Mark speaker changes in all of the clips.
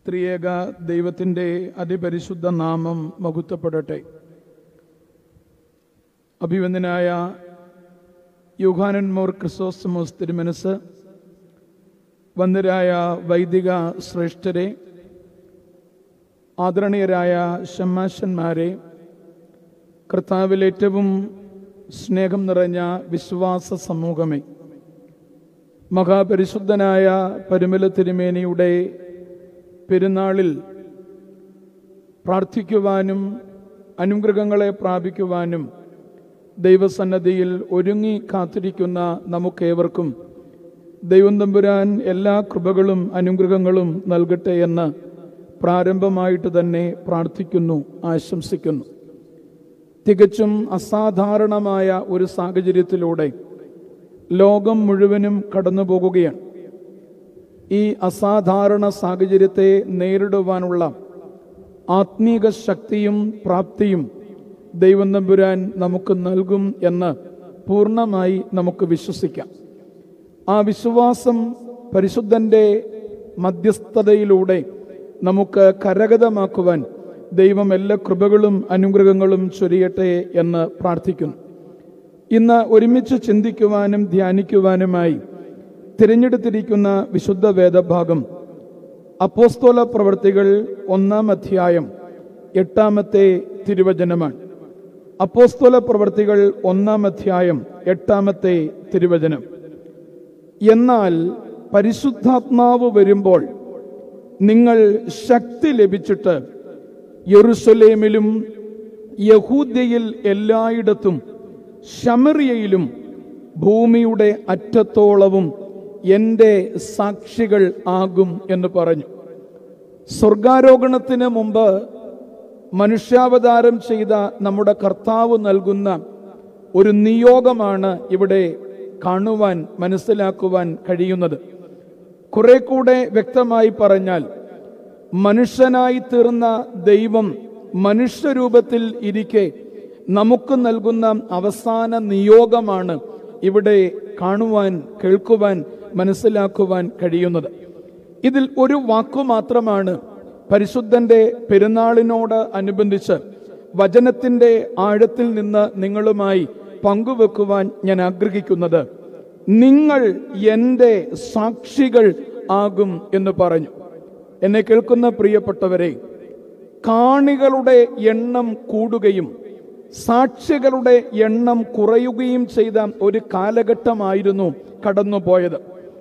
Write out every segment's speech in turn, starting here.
Speaker 1: ത്രിയേക ദൈവത്തിൻ്റെ അതിപരിശുദ്ധ നാമം മഹത്വപ്പെടട്ടെ അഭിവന്ദനായ യുഹാനന്മോർ ക്രിസോസ്റ്റമോസ് തിരുമനസ് വന്ദരായ വൈദിക ശ്രേഷ്ഠരെ ആദരണീയരായ ഷമ്മാശന്മാരെ കർത്താവിൽ ഏറ്റവും സ്നേഹം നിറഞ്ഞ വിശ്വാസ സമൂഹമേ മഹാപരിശുദ്ധനായ പരുമല തിരുമേനിയുടെ പെരുന്നാളിൽ പ്രാർത്ഥിക്കുവാനും അനുഗ്രഹങ്ങളെ പ്രാപിക്കുവാനും ദൈവസന്നദ്ധിയിൽ ഒരുങ്ങി കാത്തിരിക്കുന്ന നമുക്കേവർക്കും ദൈവം തമ്പുരാൻ എല്ലാ കൃപകളും അനുഗ്രഹങ്ങളും നൽകട്ടെ എന്ന് പ്രാരംഭമായിട്ട് തന്നെ പ്രാർത്ഥിക്കുന്നു ആശംസിക്കുന്നു തികച്ചും അസാധാരണമായ ഒരു സാഹചര്യത്തിലൂടെ ലോകം മുഴുവനും കടന്നു പോകുകയാണ് ഈ അസാധാരണ സാഹചര്യത്തെ നേരിടുവാനുള്ള ആത്മീക ശക്തിയും പ്രാപ്തിയും ദൈവം തമ്പുരാൻ നമുക്ക് നൽകും എന്ന് പൂർണ്ണമായി നമുക്ക് വിശ്വസിക്കാം ആ വിശ്വാസം പരിശുദ്ധന്റെ മധ്യസ്ഥതയിലൂടെ നമുക്ക് കരഗതമാക്കുവാൻ ദൈവം എല്ലാ കൃപകളും അനുഗ്രഹങ്ങളും ചൊരിയട്ടെ എന്ന് പ്രാർത്ഥിക്കുന്നു ഇന്ന് ഒരുമിച്ച് ചിന്തിക്കുവാനും ധ്യാനിക്കുവാനുമായി തിരഞ്ഞെടുത്തിരിക്കുന്ന വിശുദ്ധ വേദഭാഗം അപ്പോസ്തോല പ്രവർത്തികൾ ഒന്നാം അധ്യായം എട്ടാമത്തെ തിരുവചനമാണ് അപ്പോസ്തോല പ്രവർത്തികൾ ഒന്നാം അധ്യായം എട്ടാമത്തെ തിരുവചനം എന്നാൽ പരിശുദ്ധാത്മാവ് വരുമ്പോൾ നിങ്ങൾ ശക്തി ലഭിച്ചിട്ട് യെറുസലേമിലും യഹൂദ്യയിൽ എല്ലായിടത്തും ശമറിയയിലും ഭൂമിയുടെ അറ്റത്തോളവും എൻ്റെ സാക്ഷികൾ ആകും എന്ന് പറഞ്ഞു സ്വർഗാരോഹണത്തിന് മുമ്പ് മനുഷ്യാവതാരം ചെയ്ത നമ്മുടെ കർത്താവ് നൽകുന്ന ഒരു നിയോഗമാണ് ഇവിടെ കാണുവാൻ മനസ്സിലാക്കുവാൻ കഴിയുന്നത് കുറെ കൂടെ വ്യക്തമായി പറഞ്ഞാൽ മനുഷ്യനായി തീർന്ന ദൈവം മനുഷ്യരൂപത്തിൽ ഇരിക്കെ നമുക്ക് നൽകുന്ന അവസാന നിയോഗമാണ് ഇവിടെ കാണുവാൻ കേൾക്കുവാൻ മനസ്സിലാക്കുവാൻ കഴിയുന്നത് ഇതിൽ ഒരു വാക്കു മാത്രമാണ് പരിശുദ്ധന്റെ പെരുന്നാളിനോട് അനുബന്ധിച്ച് വചനത്തിന്റെ ആഴത്തിൽ നിന്ന് നിങ്ങളുമായി പങ്കുവെക്കുവാൻ ഞാൻ ആഗ്രഹിക്കുന്നത് നിങ്ങൾ എൻ്റെ സാക്ഷികൾ ആകും എന്ന് പറഞ്ഞു എന്നെ കേൾക്കുന്ന പ്രിയപ്പെട്ടവരെ കാണികളുടെ എണ്ണം കൂടുകയും സാക്ഷികളുടെ എണ്ണം കുറയുകയും ചെയ്ത ഒരു കാലഘട്ടമായിരുന്നു കടന്നുപോയത്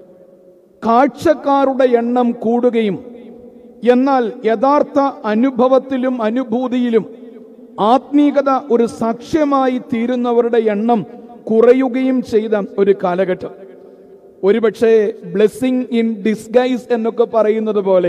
Speaker 1: കാഴ്ചക്കാരുടെ എണ്ണം കൂടുകയും എന്നാൽ യഥാർത്ഥ അനുഭവത്തിലും അനുഭൂതിയിലും ആത്മീകത ഒരു സാക്ഷ്യമായി തീരുന്നവരുടെ എണ്ണം കുറയുകയും ചെയ്ത ഒരു കാലഘട്ടം ഒരുപക്ഷെ ബ്ലെസ്സിങ് ഇൻ ഡിസ്ഗൈസ് എന്നൊക്കെ പറയുന്നത് പോലെ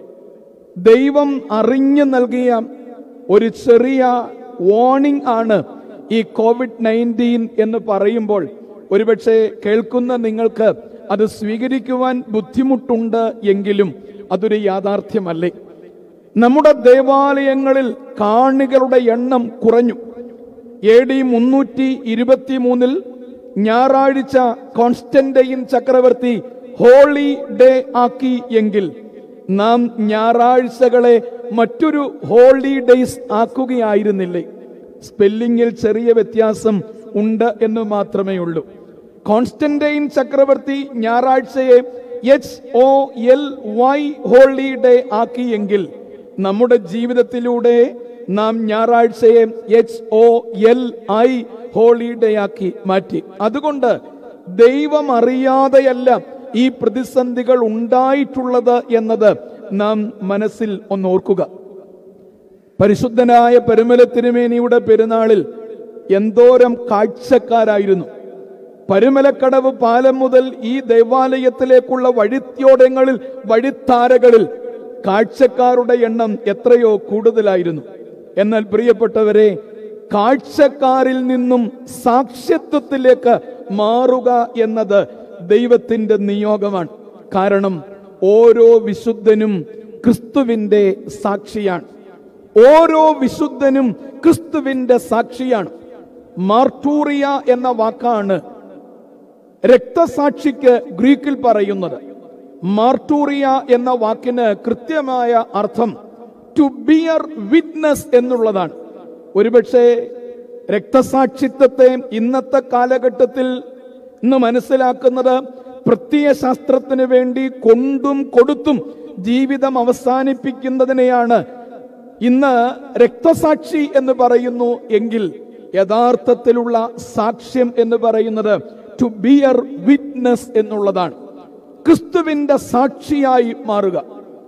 Speaker 1: ദൈവം അറിഞ്ഞു നൽകിയ ഒരു ചെറിയ വാർണിംഗ് ആണ് ഈ കോവിഡ് നയൻറ്റീൻ എന്ന് പറയുമ്പോൾ ഒരുപക്ഷെ കേൾക്കുന്ന നിങ്ങൾക്ക് അത് സ്വീകരിക്കുവാൻ ബുദ്ധിമുട്ടുണ്ട് എങ്കിലും അതൊരു യാഥാർത്ഥ്യമല്ലേ നമ്മുടെ ദേവാലയങ്ങളിൽ കാണികളുടെ എണ്ണം കുറഞ്ഞു എ ഡി മുന്നൂറ്റി ഇരുപത്തി മൂന്നിൽ ഞായറാഴ്ച കോൺസ്റ്റന്റൈൻ ചക്രവർത്തി ഹോളി ഡേ ആക്കി എങ്കിൽ നാം ഞായറാഴ്ചകളെ മറ്റൊരു ഹോളി ഡേയ്സ് ആക്കുകയായിരുന്നില്ലേ സ്പെല്ലിങ്ങിൽ ചെറിയ വ്യത്യാസം ഉണ്ട് എന്ന് മാത്രമേ ഉള്ളൂ കോൺസ്റ്റന്റൈൻ ചക്രവർത്തി ഞായറാഴ്ചയെ H O L Y holy day ആക്കിയെങ്കിൽ നമ്മുടെ ജീവിതത്തിലൂടെ നാം ഞായറാഴ്ചയെ H O L I holiday ആക്കി മാറ്റി അതുകൊണ്ട് ദൈവം അറിയാതെയല്ല ഈ പ്രതിസന്ധികൾ ഉണ്ടായിട്ടുള്ളത് എന്നത് നാം മനസ്സിൽ ഒന്ന് ഓർക്കുക പരിശുദ്ധനായ പെരുമല തിരുമേനിയുടെ പെരുന്നാളിൽ എന്തോരം കാഴ്ചക്കാരായിരുന്നു പരുമലക്കടവ് പാലം മുതൽ ഈ ദേവാലയത്തിലേക്കുള്ള വഴിത്യോടങ്ങളിൽ വഴിത്താരകളിൽ കാഴ്ചക്കാരുടെ എണ്ണം എത്രയോ കൂടുതലായിരുന്നു എന്നാൽ പ്രിയപ്പെട്ടവരെ കാഴ്ചക്കാരിൽ നിന്നും സാക്ഷ്യത്വത്തിലേക്ക് മാറുക എന്നത് ദൈവത്തിന്റെ നിയോഗമാണ് കാരണം ഓരോ വിശുദ്ധനും ക്രിസ്തുവിന്റെ സാക്ഷിയാണ് ഓരോ വിശുദ്ധനും ക്രിസ്തുവിന്റെ സാക്ഷിയാണ് മാർട്ടൂറിയ എന്ന വാക്കാണ് രക്തസാക്ഷിക്ക് ഗ്രീക്കിൽ പറയുന്നത് മാർട്ടൂറിയ എന്ന വാക്കിന് കൃത്യമായ അർത്ഥം ടു ബിയർ വിറ്റ്നസ് എന്നുള്ളതാണ് ഒരുപക്ഷെ രക്തസാക്ഷിത്വത്തെ ഇന്നത്തെ കാലഘട്ടത്തിൽ ഇന്ന് മനസ്സിലാക്കുന്നത് പ്രത്യയശാസ്ത്രത്തിന് വേണ്ടി കൊണ്ടും കൊടുത്തും ജീവിതം അവസാനിപ്പിക്കുന്നതിനെയാണ് ഇന്ന് രക്തസാക്ഷി എന്ന് പറയുന്നു എങ്കിൽ യഥാർത്ഥത്തിലുള്ള സാക്ഷ്യം എന്ന് പറയുന്നത് ടു ബിയർ വിറ്റ്നസ് എന്നുള്ളതാണ് ക്രിസ്തുവിന്റെ സാക്ഷിയായി മാറുക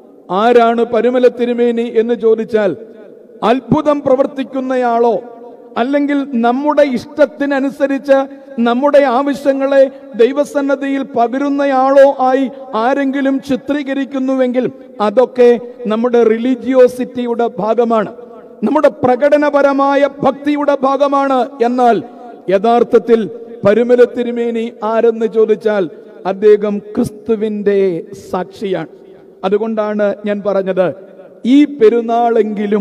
Speaker 1: ആരാണ് പരുമല തിരുമേനി എന്ന് ചോദിച്ചാൽ അത്ഭുതം പ്രവർത്തിക്കുന്നയാളോ അല്ലെങ്കിൽ നമ്മുടെ ഇഷ്ടത്തിനനുസരിച്ച് നമ്മുടെ ആവശ്യങ്ങളെ ദൈവസന്നദ്ധിയിൽ പകരുന്നയാളോ ആയി ആരെങ്കിലും ചിത്രീകരിക്കുന്നുവെങ്കിൽ അതൊക്കെ നമ്മുടെ റിലീജിയോസിറ്റിയുടെ ഭാഗമാണ് നമ്മുടെ പ്രകടനപരമായ ഭക്തിയുടെ ഭാഗമാണ് എന്നാൽ യഥാർത്ഥത്തിൽ പരുമല തിരുമേനി ആരെന്ന് ചോദിച്ചാൽ അദ്ദേഹം ക്രിസ്തുവിന്റെ സാക്ഷിയാണ് അതുകൊണ്ടാണ് ഞാൻ പറഞ്ഞത് ഈ പെരുന്നാളെങ്കിലും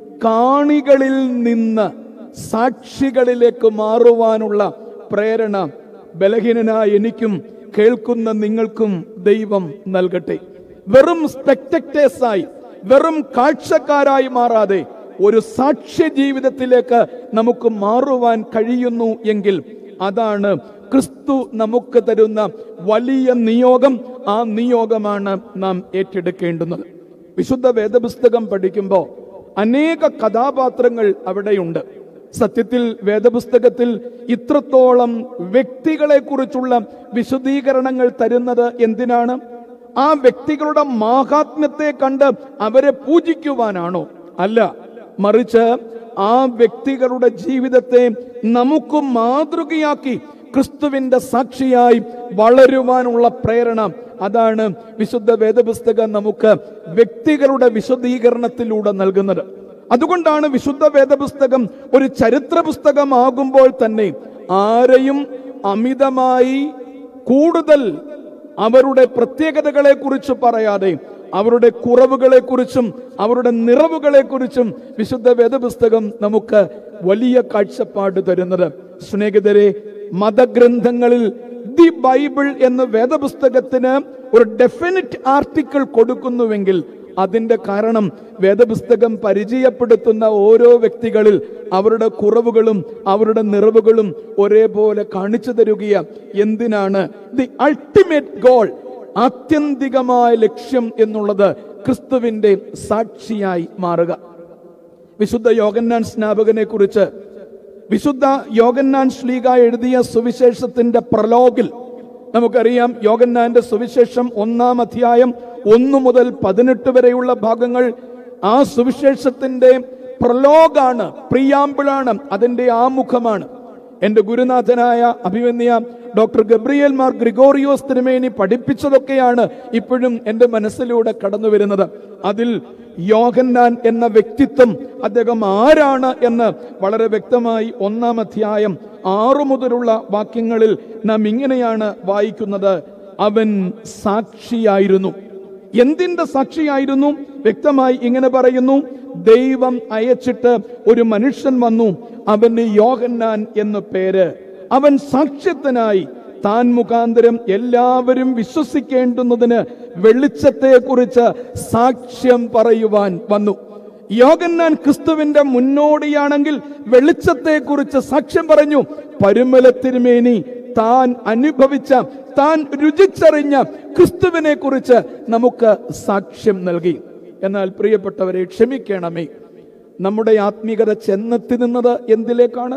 Speaker 1: കാണികളിൽ നിന്ന് സാക്ഷികളിലേക്ക് മാറുവാനുള്ള പ്രേരണ ബലഹീനനായ എനിക്കും കേൾക്കുന്ന നിങ്ങൾക്കും ദൈവം നൽകട്ടെ വെറും സ്പെക്ടക്ടേഴ്സായി വെറും കാഴ്ചക്കാരായി മാറാതെ ഒരു സാക്ഷ്യ ജീവിതത്തിലേക്ക് നമുക്ക് മാറുവാൻ കഴിയുന്നു എങ്കിൽ അതാണ് ക്രിസ്തു നമുക്ക് തരുന്ന വലിയ നിയോഗം ആ നിയോഗമാണ് നാം ഏറ്റെടുക്കേണ്ടുന്നത് വിശുദ്ധ വേദപുസ്തകം പഠിക്കുമ്പോൾ അനേക കഥാപാത്രങ്ങൾ അവിടെയുണ്ട് സത്യത്തിൽ വേദപുസ്തകത്തിൽ ഇത്രത്തോളം വ്യക്തികളെ കുറിച്ചുള്ള വിശദീകരണങ്ങൾ തരുന്നത് എന്തിനാണ് ആ വ്യക്തികളുടെ മാഹാത്മ്യത്തെ കണ്ട് അവരെ പൂജിക്കുവാനാണോ അല്ല മറിച്ച് ആ വ്യക്തികളുടെ ജീവിതത്തെ നമുക്ക് മാതൃകയാക്കി ക്രിസ്തുവിന്റെ സാക്ഷിയായി വളരുവാനുള്ള പ്രേരണ അതാണ് വിശുദ്ധ വേദപുസ്തകം നമുക്ക് വ്യക്തികളുടെ വിശദീകരണത്തിലൂടെ നൽകുന്നത് അതുകൊണ്ടാണ് വിശുദ്ധ വേദപുസ്തകം ഒരു ചരിത്ര പുസ്തകമാകുമ്പോൾ തന്നെ ആരെയും അമിതമായി കൂടുതൽ അവരുടെ പ്രത്യേകതകളെ കുറിച്ച് പറയാതെ അവരുടെ കുറവുകളെ കുറിച്ചും അവരുടെ നിറവുകളെ കുറിച്ചും വിശുദ്ധ വേദപുസ്തകം നമുക്ക് വലിയ കാഴ്ചപ്പാട് തരുന്നത് സ്നേഹിതരെ മതഗ്രന്ഥങ്ങളിൽ ദി ബൈബിൾ എന്ന വേദപുസ്തകത്തിന് ഒരു ഡെഫിനിറ്റ് ആർട്ടിക്കിൾ കൊടുക്കുന്നുവെങ്കിൽ അതിന്റെ കാരണം വേദപുസ്തകം പരിചയപ്പെടുത്തുന്ന ഓരോ വ്യക്തികളിൽ അവരുടെ കുറവുകളും അവരുടെ നിറവുകളും ഒരേപോലെ കാണിച്ചു തരുകയ എന്തിനാണ് ദി അൾട്ടിമേറ്റ് ഗോൾ ആത്യന്തികമായ ലക്ഷ്യം എന്നുള്ളത് ക്രിസ്തുവിന്റെ സാക്ഷിയായി മാറുക വിശുദ്ധ യോഗന്നാൻ സ്നാപകനെ കുറിച്ച് വിശുദ്ധ യോഗന്നാൻ ശ്ലീഗ എഴുതിയ സുവിശേഷത്തിന്റെ പ്രലോഗിൽ നമുക്കറിയാം യോഗന്നാന്റെ സുവിശേഷം ഒന്നാം അധ്യായം ഒന്നു മുതൽ പതിനെട്ട് വരെയുള്ള ഭാഗങ്ങൾ ആ സുവിശേഷത്തിന്റെ പ്രലോഗാണ് പ്രിയാമ്പിളാണ് അതിന്റെ ആമുഖമാണ് എന്റെ ഗുരുനാഥനായ അഭിമന്യ ഡോക്ടർ ഗബ്രിയേൽ മാർ ഗ്രിഗോറിയോസ് തിരുമേനി പഠിപ്പിച്ചതൊക്കെയാണ് ഇപ്പോഴും എന്റെ മനസ്സിലൂടെ കടന്നു വരുന്നത് അതിൽ യോഹന്നാൻ എന്ന വ്യക്തിത്വം അദ്ദേഹം ആരാണ് എന്ന് വളരെ വ്യക്തമായി ഒന്നാം അധ്യായം ആറു മുതലുള്ള വാക്യങ്ങളിൽ നാം ഇങ്ങനെയാണ് വായിക്കുന്നത് അവൻ സാക്ഷിയായിരുന്നു എന്തിന്റെ സാക്ഷിയായിരുന്നു വ്യക്തമായി ഇങ്ങനെ പറയുന്നു ദൈവം അയച്ചിട്ട് ഒരു മനുഷ്യൻ വന്നു അവന് യോഹന്നാൻ എന്ന് പേര് അവൻ സാക്ഷ്യത്തിനായി താൻ മുഖാന്തരം എല്ലാവരും വിശ്വസിക്കേണ്ടുന്നതിന് വെളിച്ചത്തെക്കുറിച്ച് സാക്ഷ്യം പറയുവാൻ വന്നു യോഗന്നാൻ ക്രിസ്തുവിന്റെ മുന്നോടിയാണെങ്കിൽ വെളിച്ചത്തെക്കുറിച്ച് സാക്ഷ്യം പറഞ്ഞു പരുമല തിരുമേനി താൻ അനുഭവിച്ച താൻ രുചിച്ചറിഞ്ഞ ക്രിസ്തുവിനെ കുറിച്ച് നമുക്ക് സാക്ഷ്യം നൽകി എന്നാൽ പ്രിയപ്പെട്ടവരെ ക്ഷമിക്കണമേ നമ്മുടെ ആത്മീകത ചെന്നെത്തി നിന്നത് എന്തിലേക്കാണ്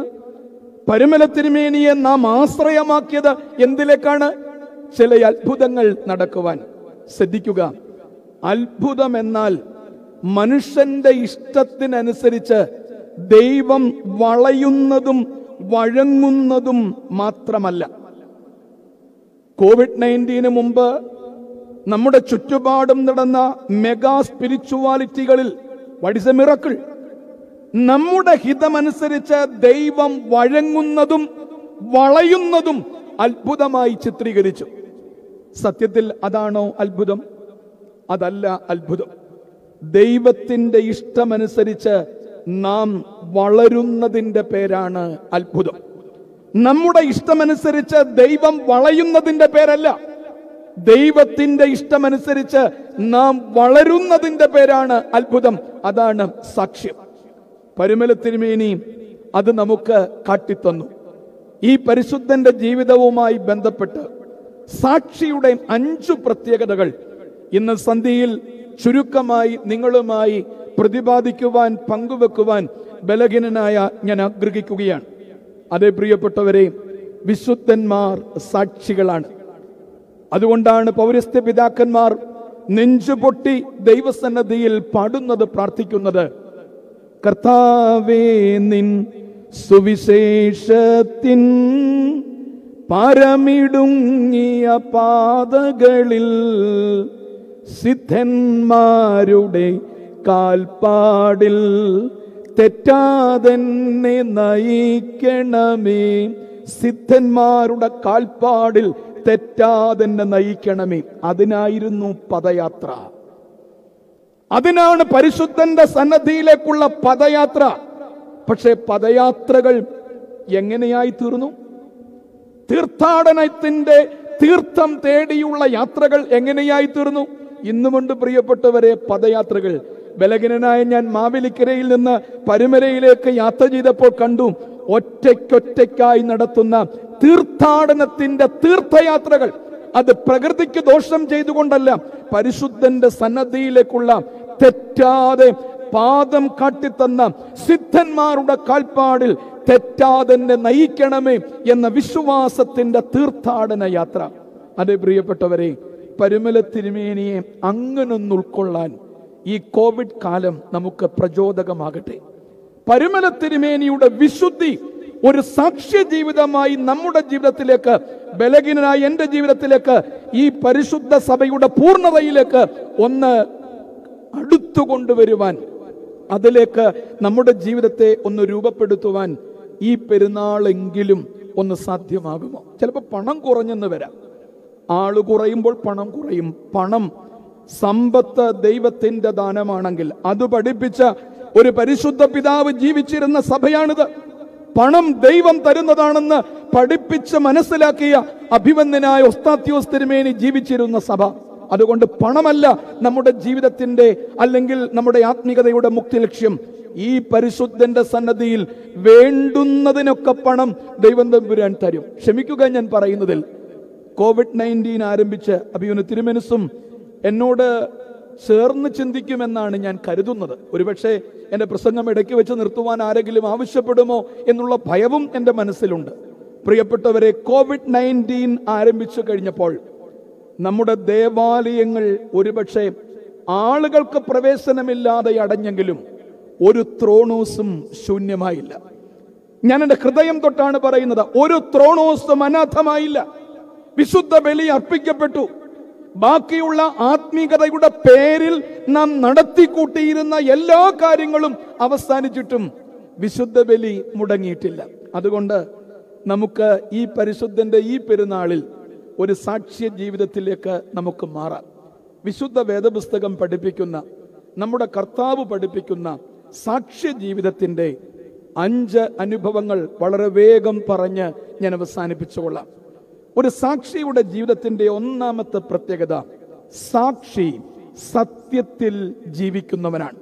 Speaker 1: പരുമല തിരുമേനിയെ നാം ആശ്രയമാക്കിയത് എന്തിലേക്കാണ് ചില അത്ഭുതങ്ങൾ നടക്കുവാൻ ശ്രദ്ധിക്കുക അത്ഭുതം എന്നാൽ മനുഷ്യന്റെ ഇഷ്ടത്തിനനുസരിച്ച് ദൈവം വളയുന്നതും വഴങ്ങുന്നതും മാത്രമല്ല കോവിഡ് നയൻറ്റീന് മുമ്പ് നമ്മുടെ ചുറ്റുപാടും നടന്ന മെഗാ സ്പിരിച്വാലിറ്റികളിൽ വടിസ് എ മിറക്കിൾ നമ്മുടെ ഹിതമനുസരിച്ച് ദൈവം വഴങ്ങുന്നതും വളയുന്നതും അത്ഭുതമായി ചിത്രീകരിച്ചു സത്യത്തിൽ അതാണോ അത്ഭുതം അതല്ല അത്ഭുതം ദൈവത്തിന്റെ ഇഷ്ടമനുസരിച്ച് നാം വളരുന്നതിന്റെ പേരാണ് അത്ഭുതം നമ്മുടെ ഇഷ്ടമനുസരിച്ച് ദൈവം വളയുന്നതിന്റെ പേരല്ല ദൈവത്തിന്റെ ഇഷ്ടമനുസരിച്ച് നാം വളരുന്നതിന്റെ പേരാണ് അത്ഭുതം അതാണ് സാക്ഷ്യം പരുമല തിരുമേനി അത് നമുക്ക് കാട്ടിത്തന്നു ഈ പരിശുദ്ധന്റെ ജീവിതവുമായി ബന്ധപ്പെട്ട് സാക്ഷിയുടെ അഞ്ചു പ്രത്യേകതകൾ ഇന്ന് സന്ധ്യയിൽ ചുരുക്കമായി നിങ്ങളുമായി പ്രതിപാദിക്കുവാൻ പങ്കുവെക്കുവാൻ ബലഹീനനായ ഞാൻ ആഗ്രഹിക്കുകയാണ് അതേ പ്രിയപ്പെട്ടവരെ വിശുദ്ധന്മാർ സാക്ഷികളാണ് അതുകൊണ്ടാണ് പൗരസ്ത്യ പിതാക്കന്മാർ നെഞ്ചുപൊട്ടി ദൈവസന്നദ്ധിയിൽ പാടുന്നത് പ്രാർത്ഥിക്കുന്നത് കർത്താവേ നിൻ സുവിശേഷത്തിൻ പരമിടുങ്ങിയ പാതകളിൽ സിദ്ധന്മാരുടെ കാൽപ്പാടിൽ തെറ്റാതെന്നെ നയിക്കണമേ സിദ്ധന്മാരുടെ കാൽപ്പാടിൽ തെറ്റാതെന്നെ നയിക്കണമേ അതിനായിരുന്നു പദയാത്ര അതിനാണ് പരിശുദ്ധന്റെ സന്നദ്ധിയിലേക്കുള്ള പദയാത്ര പക്ഷെ പദയാത്രകൾ എങ്ങനെയായി തീർന്നു തീർത്ഥാടനത്തിന്റെ തീർത്ഥം തേടിയുള്ള യാത്രകൾ എങ്ങനെയായി തീർന്നു ഇന്നുമുണ്ട് പ്രിയപ്പെട്ടവരെ പദയാത്രകൾ ബലഹീനനായ ഞാൻ മാവേലിക്കരയിൽ നിന്ന് പരുമലയിലേക്ക് യാത്ര ചെയ്തപ്പോൾ കണ്ടു ഒറ്റയ്ക്കൊറ്റയ്ക്കായി നടത്തുന്ന തീർത്ഥാടനത്തിന്റെ തീർത്ഥയാത്രകൾ അത് പ്രകൃതിക്ക് ദോഷം ചെയ്തുകൊണ്ടല്ല പരിശുദ്ധന്റെ സന്നദ്ധിയിലേക്കുള്ള തെറ്റാതെ പാദം കാട്ടിത്തന്ന സിദ്ധന്മാരുടെ കാൽപ്പാടിൽ തെറ്റാതെന്നെ നയിക്കണമേ എന്ന വിശ്വാസത്തിന്റെ തീർത്ഥാടന യാത്ര അതെ പ്രിയപ്പെട്ടവരെ പരുമല തിരുമേനിയെ അങ്ങനൊന്ന് ഉൾക്കൊള്ളാൻ ഈ കോവിഡ് കാലം നമുക്ക് പ്രചോദകമാകട്ടെ പരുമല തിരുമേനിയുടെ വിശുദ്ധി ഒരു സാക്ഷ്യ ജീവിതമായി നമ്മുടെ ജീവിതത്തിലേക്ക് ബലഹീനനായ എന്റെ ജീവിതത്തിലേക്ക് ഈ പരിശുദ്ധ സഭയുടെ പൂർണ്ണതയിലേക്ക് ഒന്ന് അടുത്തു കൊണ്ടുവരുവാൻ അതിലേക്ക് നമ്മുടെ ജീവിതത്തെ ഒന്ന് രൂപപ്പെടുത്തുവാൻ ഈ പെരുന്നാളെങ്കിലും ഒന്ന് സാധ്യമാകുമോ ചിലപ്പോൾ പണം കുറഞ്ഞെന്ന് വരാം ആള് കുറയുമ്പോൾ പണം കുറയും പണം സമ്പത്ത് ദൈവത്തിന്റെ ദാനമാണെങ്കിൽ അത് പഠിപ്പിച്ച ഒരു പരിശുദ്ധ പിതാവ് ജീവിച്ചിരുന്ന സഭയാണിത് പണം ദൈവം തരുന്നതാണെന്ന് പഠിപ്പിച്ച് മനസ്സിലാക്കിയ അഭിവന്ദനായ ഒസ്താത്യോസ് തിരുമേനി ജീവിച്ചിരുന്ന സഭ അതുകൊണ്ട് പണമല്ല നമ്മുടെ ജീവിതത്തിന്റെ അല്ലെങ്കിൽ നമ്മുടെ ആത്മീകതയുടെ മുക്തി ലക്ഷ്യം ഈ പരിശുദ്ധന്റെ സന്നദ്ധിയിൽ വേണ്ടുന്നതിനൊക്കെ പണം ദൈവം തമ്പുരാൻ തരും ക്ഷമിക്കുക ഞാൻ പറയുന്നതിൽ കോവിഡ് നയൻറ്റീൻ ആരംഭിച്ച് അഭിയുന തിരുമനസും എന്നോട് ചേർന്ന് ചിന്തിക്കുമെന്നാണ് ഞാൻ കരുതുന്നത് ഒരുപക്ഷെ എൻ്റെ പ്രസംഗം ഇടയ്ക്ക് വെച്ച് നിർത്തുവാൻ ആരെങ്കിലും ആവശ്യപ്പെടുമോ എന്നുള്ള ഭയവും എൻ്റെ മനസ്സിലുണ്ട് പ്രിയപ്പെട്ടവരെ കോവിഡ് നയൻറ്റീൻ ആരംഭിച്ചു കഴിഞ്ഞപ്പോൾ നമ്മുടെ ദേവാലയങ്ങൾ ഒരുപക്ഷെ ആളുകൾക്ക് പ്രവേശനമില്ലാതെ അടഞ്ഞെങ്കിലും ഒരു ത്രോണോസും ശൂന്യമായില്ല ഞാൻ എൻ്റെ ഹൃദയം തൊട്ടാണ് പറയുന്നത് ഒരു ത്രോണോസും അനാഥമായില്ല വിശുദ്ധ ബലി അർപ്പിക്കപ്പെട്ടു ബാക്കിയുള്ള ആത്മീകതയുടെ പേരിൽ നാം നടത്തിക്കൂട്ടിയിരുന്ന എല്ലാ കാര്യങ്ങളും അവസാനിച്ചിട്ടും വിശുദ്ധ ബലി മുടങ്ങിയിട്ടില്ല അതുകൊണ്ട് നമുക്ക് ഈ പരിശുദ്ധന്റെ ഈ പെരുന്നാളിൽ ഒരു സാക്ഷ്യ ജീവിതത്തിലേക്ക് നമുക്ക് മാറാം വിശുദ്ധ വേദപുസ്തകം പഠിപ്പിക്കുന്ന നമ്മുടെ കർത്താവ് പഠിപ്പിക്കുന്ന സാക്ഷ്യ ജീവിതത്തിന്റെ അഞ്ച് അനുഭവങ്ങൾ വളരെ വേഗം പറഞ്ഞ് ഞാൻ അവസാനിപ്പിച്ചുകൊള്ളാം ഒരു സാക്ഷിയുടെ ജീവിതത്തിന്റെ ഒന്നാമത്തെ പ്രത്യേകത സാക്ഷി സത്യത്തിൽ ജീവിക്കുന്നവനാണ്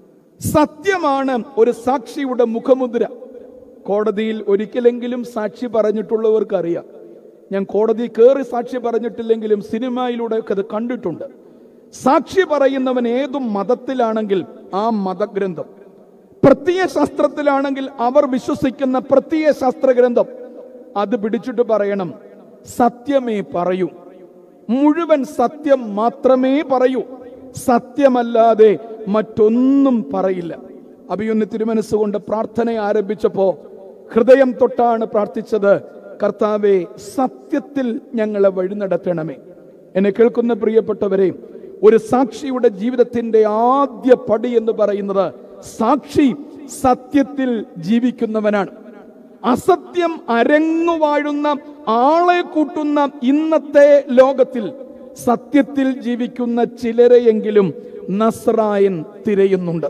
Speaker 1: സത്യമാണ് ഒരു സാക്ഷിയുടെ മുഖമുദ്ര കോടതിയിൽ ഒരിക്കലെങ്കിലും സാക്ഷി പറഞ്ഞിട്ടുള്ളവർക്ക് അറിയാം ഞാൻ കോടതി കയറി സാക്ഷി പറഞ്ഞിട്ടില്ലെങ്കിലും സിനിമയിലൂടെ ഒക്കെ അത് കണ്ടിട്ടുണ്ട് സാക്ഷി പറയുന്നവൻ ഏതു മതത്തിലാണെങ്കിൽ ആ മതഗ്രന്ഥം പ്രത്യയ ശാസ്ത്രത്തിലാണെങ്കിൽ അവർ വിശ്വസിക്കുന്ന പ്രത്യയ ശാസ്ത്രഗ്രന്ഥം അത് പിടിച്ചിട്ട് പറയണം സത്യമേ പറയൂ മുഴുവൻ സത്യം മാത്രമേ പറയൂ സത്യമല്ലാതെ മറ്റൊന്നും പറയില്ല അഭിയൊന്ന് തിരുമനസ്സുകൊണ്ട് പ്രാർത്ഥന ആരംഭിച്ചപ്പോ ഹൃദയം തൊട്ടാണ് പ്രാർത്ഥിച്ചത് കർത്താവെ സത്യത്തിൽ ഞങ്ങളെ വഴി നടത്തണമേ എന്നെ കേൾക്കുന്ന പ്രിയപ്പെട്ടവരെ ഒരു സാക്ഷിയുടെ ജീവിതത്തിന്റെ ആദ്യ പടി എന്ന് പറയുന്നത് സാക്ഷി സത്യത്തിൽ ജീവിക്കുന്നവനാണ് അസത്യം അരങ്ങു വാഴുന്ന ആളെ കൂട്ടുന്ന ഇന്നത്തെ ലോകത്തിൽ സത്യത്തിൽ ജീവിക്കുന്ന ചിലരെയെങ്കിലും നസ്രായൻ തിരയുന്നുണ്ട്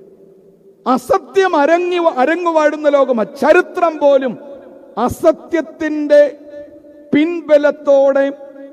Speaker 1: അസത്യം അരങ്ങി അരങ്ങു വാഴുന്ന ലോകമാ ചരിത്രം പോലും അസത്യത്തിന്റെ പിൻബലത്തോടെ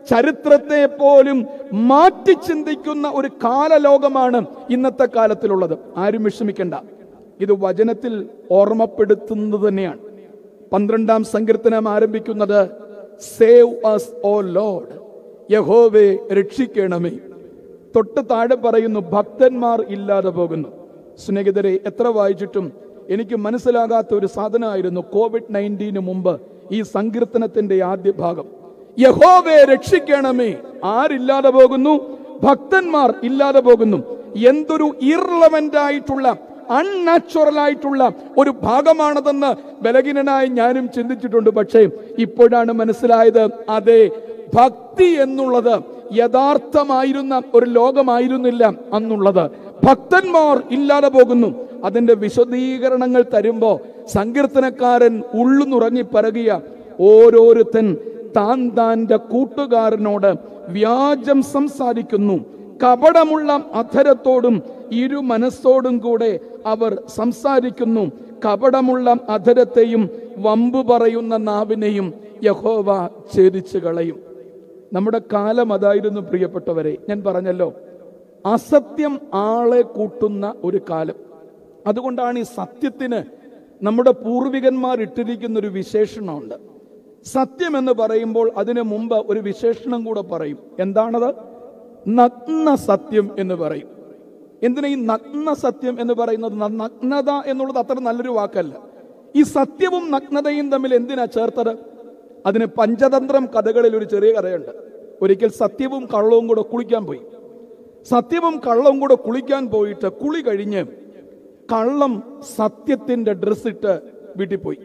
Speaker 1: ചരിത്രത്തെ പോലും മാറ്റി ചിന്തിക്കുന്ന ഒരു കാലലോകമാണ് ഇന്നത്തെ കാലത്തിലുള്ളത് ആരും വിഷമിക്കണ്ട ഇത് വചനത്തിൽ ഓർമ്മപ്പെടുത്തുന്നത് തന്നെയാണ് പന്ത്രണ്ടാം സങ്കീർത്തനം ആരംഭിക്കുന്നത് സേവ് അസ് ഓ ലോഡ് യഹോവെ രക്ഷിക്കണമേ തൊട്ട് താഴെ പറയുന്നു ഭക്തന്മാർ ഇല്ലാതെ പോകുന്നു സ്നേഹിതരെ എത്ര വായിച്ചിട്ടും എനിക്ക് മനസ്സിലാകാത്ത ഒരു സാധനമായിരുന്നു കോവിഡ് നയൻറ്റീന് മുമ്പ് ഈ സങ്കീർത്തനത്തിന്റെ ആദ്യ ഭാഗം യഹോവെ രക്ഷിക്കണമേ ആരില്ലാതെ പോകുന്നു ഭക്തന്മാർ ഇല്ലാതെ പോകുന്നു എന്തൊരു ഇറലവന്റ് ആയിട്ടുള്ള അൺനാച്ചുറൽ ആയിട്ടുള്ള ഒരു ഭാഗമാണതെന്ന് ബലഹീനനായി ഞാനും ചിന്തിച്ചിട്ടുണ്ട് പക്ഷേ ഇപ്പോഴാണ് മനസ്സിലായത് അതെ ഭക്തി എന്നുള്ളത് യഥാർത്ഥമായിരുന്ന ഒരു ലോകമായിരുന്നില്ല അന്നുള്ളത് ഭക്തന്മാർ ഇല്ലാതെ പോകുന്നു അതിന്റെ വിശദീകരണങ്ങൾ തരുമ്പോ സങ്കീർത്തനക്കാരൻ ഉള്ളുനുറങ്ങി പറകിയ ഓരോരുത്തൻ താൻ താന്റെ കൂട്ടുകാരനോട് വ്യാജം സംസാരിക്കുന്നു കപടമുള്ള അധരത്തോടും ഇരു മനസ്സോടും കൂടെ അവർ സംസാരിക്കുന്നു കപടമുള്ള അധരത്തെയും വമ്പു പറയുന്ന നാവിനെയും യഹോവ ഛേദിച്ചു കളയും നമ്മുടെ കാലം അതായിരുന്നു പ്രിയപ്പെട്ടവരെ ഞാൻ പറഞ്ഞല്ലോ അസത്യം ആളെ കൂട്ടുന്ന ഒരു കാലം അതുകൊണ്ടാണ് ഈ സത്യത്തിന് നമ്മുടെ പൂർവികന്മാർ ഇട്ടിരിക്കുന്ന ഒരു വിശേഷണമുണ്ട് സത്യം എന്ന് പറയുമ്പോൾ അതിനു മുമ്പ് ഒരു വിശേഷണം കൂടെ പറയും എന്താണത് നഗ്ന സത്യം എന്ന് പറയും എന്തിനാ ഈ നഗ്ന സത്യം എന്ന് പറയുന്നത് ന- നഗ്നത എന്നുള്ളത് അത്ര നല്ലൊരു വാക്കല്ല ഈ സത്യവും നഗ്നതയും തമ്മിൽ എന്തിനാ ചേർത്തത് അതിന് പഞ്ചതന്ത്രം കഥകളിൽ ഒരു ചെറിയ കഥയുണ്ട് ഒരിക്കൽ സത്യവും കള്ളവും കൂടെ കുളിക്കാൻ പോയി സത്യവും കള്ളവും കൂടെ കുളിക്കാൻ പോയിട്ട് കുളി കഴിഞ്ഞ് കള്ളം സത്യത്തിന്റെ ഡ്രസ് ഇട്ട് വീട്ടിൽ പോയി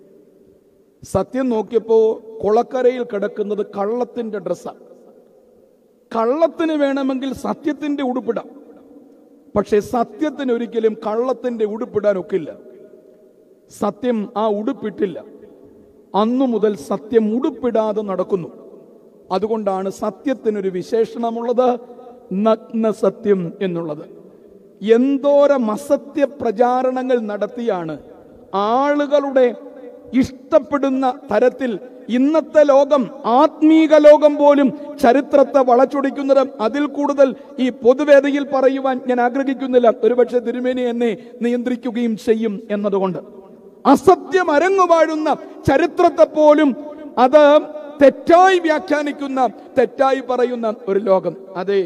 Speaker 1: സത്യം നോക്കിയപ്പോ കുളക്കരയിൽ കിടക്കുന്നത് കള്ളത്തിന്റെ ഡ്രസ്സാണ് കള്ളത്തിന് വേണമെങ്കിൽ സത്യത്തിന്റെ ഉടുപ്പിടാം പക്ഷേ സത്യത്തിന് ഒരിക്കലും കള്ളത്തിന്റെ ഉടുപ്പിടാൻ ഒക്കില്ല സത്യം ആ ഉടുപ്പിട്ടില്ല അന്നു മുതൽ സത്യം ഉടുപ്പിടാതെ നടക്കുന്നു അതുകൊണ്ടാണ് സത്യത്തിനൊരു വിശേഷണമുള്ളത് നഗ്ന സത്യം എന്നുള്ളത് എന്തോരം അസത്യ പ്രചാരണങ്ങൾ നടത്തിയാണ് ആളുകളുടെ ഇഷ്ടപ്പെടുന്ന തരത്തിൽ ഇന്നത്തെ ലോകം ആത്മീക ലോകം പോലും ചരിത്രത്തെ വളച്ചൊടിക്കുന്നത് അതിൽ കൂടുതൽ ഈ പൊതുവേദിയിൽ പറയുവാൻ ഞാൻ ആഗ്രഹിക്കുന്നില്ല ഒരുപക്ഷെ തിരുമേനി എന്നെ നിയന്ത്രിക്കുകയും ചെയ്യും എന്നതുകൊണ്ട് അസത്യം അരങ്ങുവാഴുന്ന ചരിത്രത്തെ പോലും അത് തെറ്റായി വ്യാഖ്യാനിക്കുന്ന തെറ്റായി പറയുന്ന ഒരു ലോകം അതെ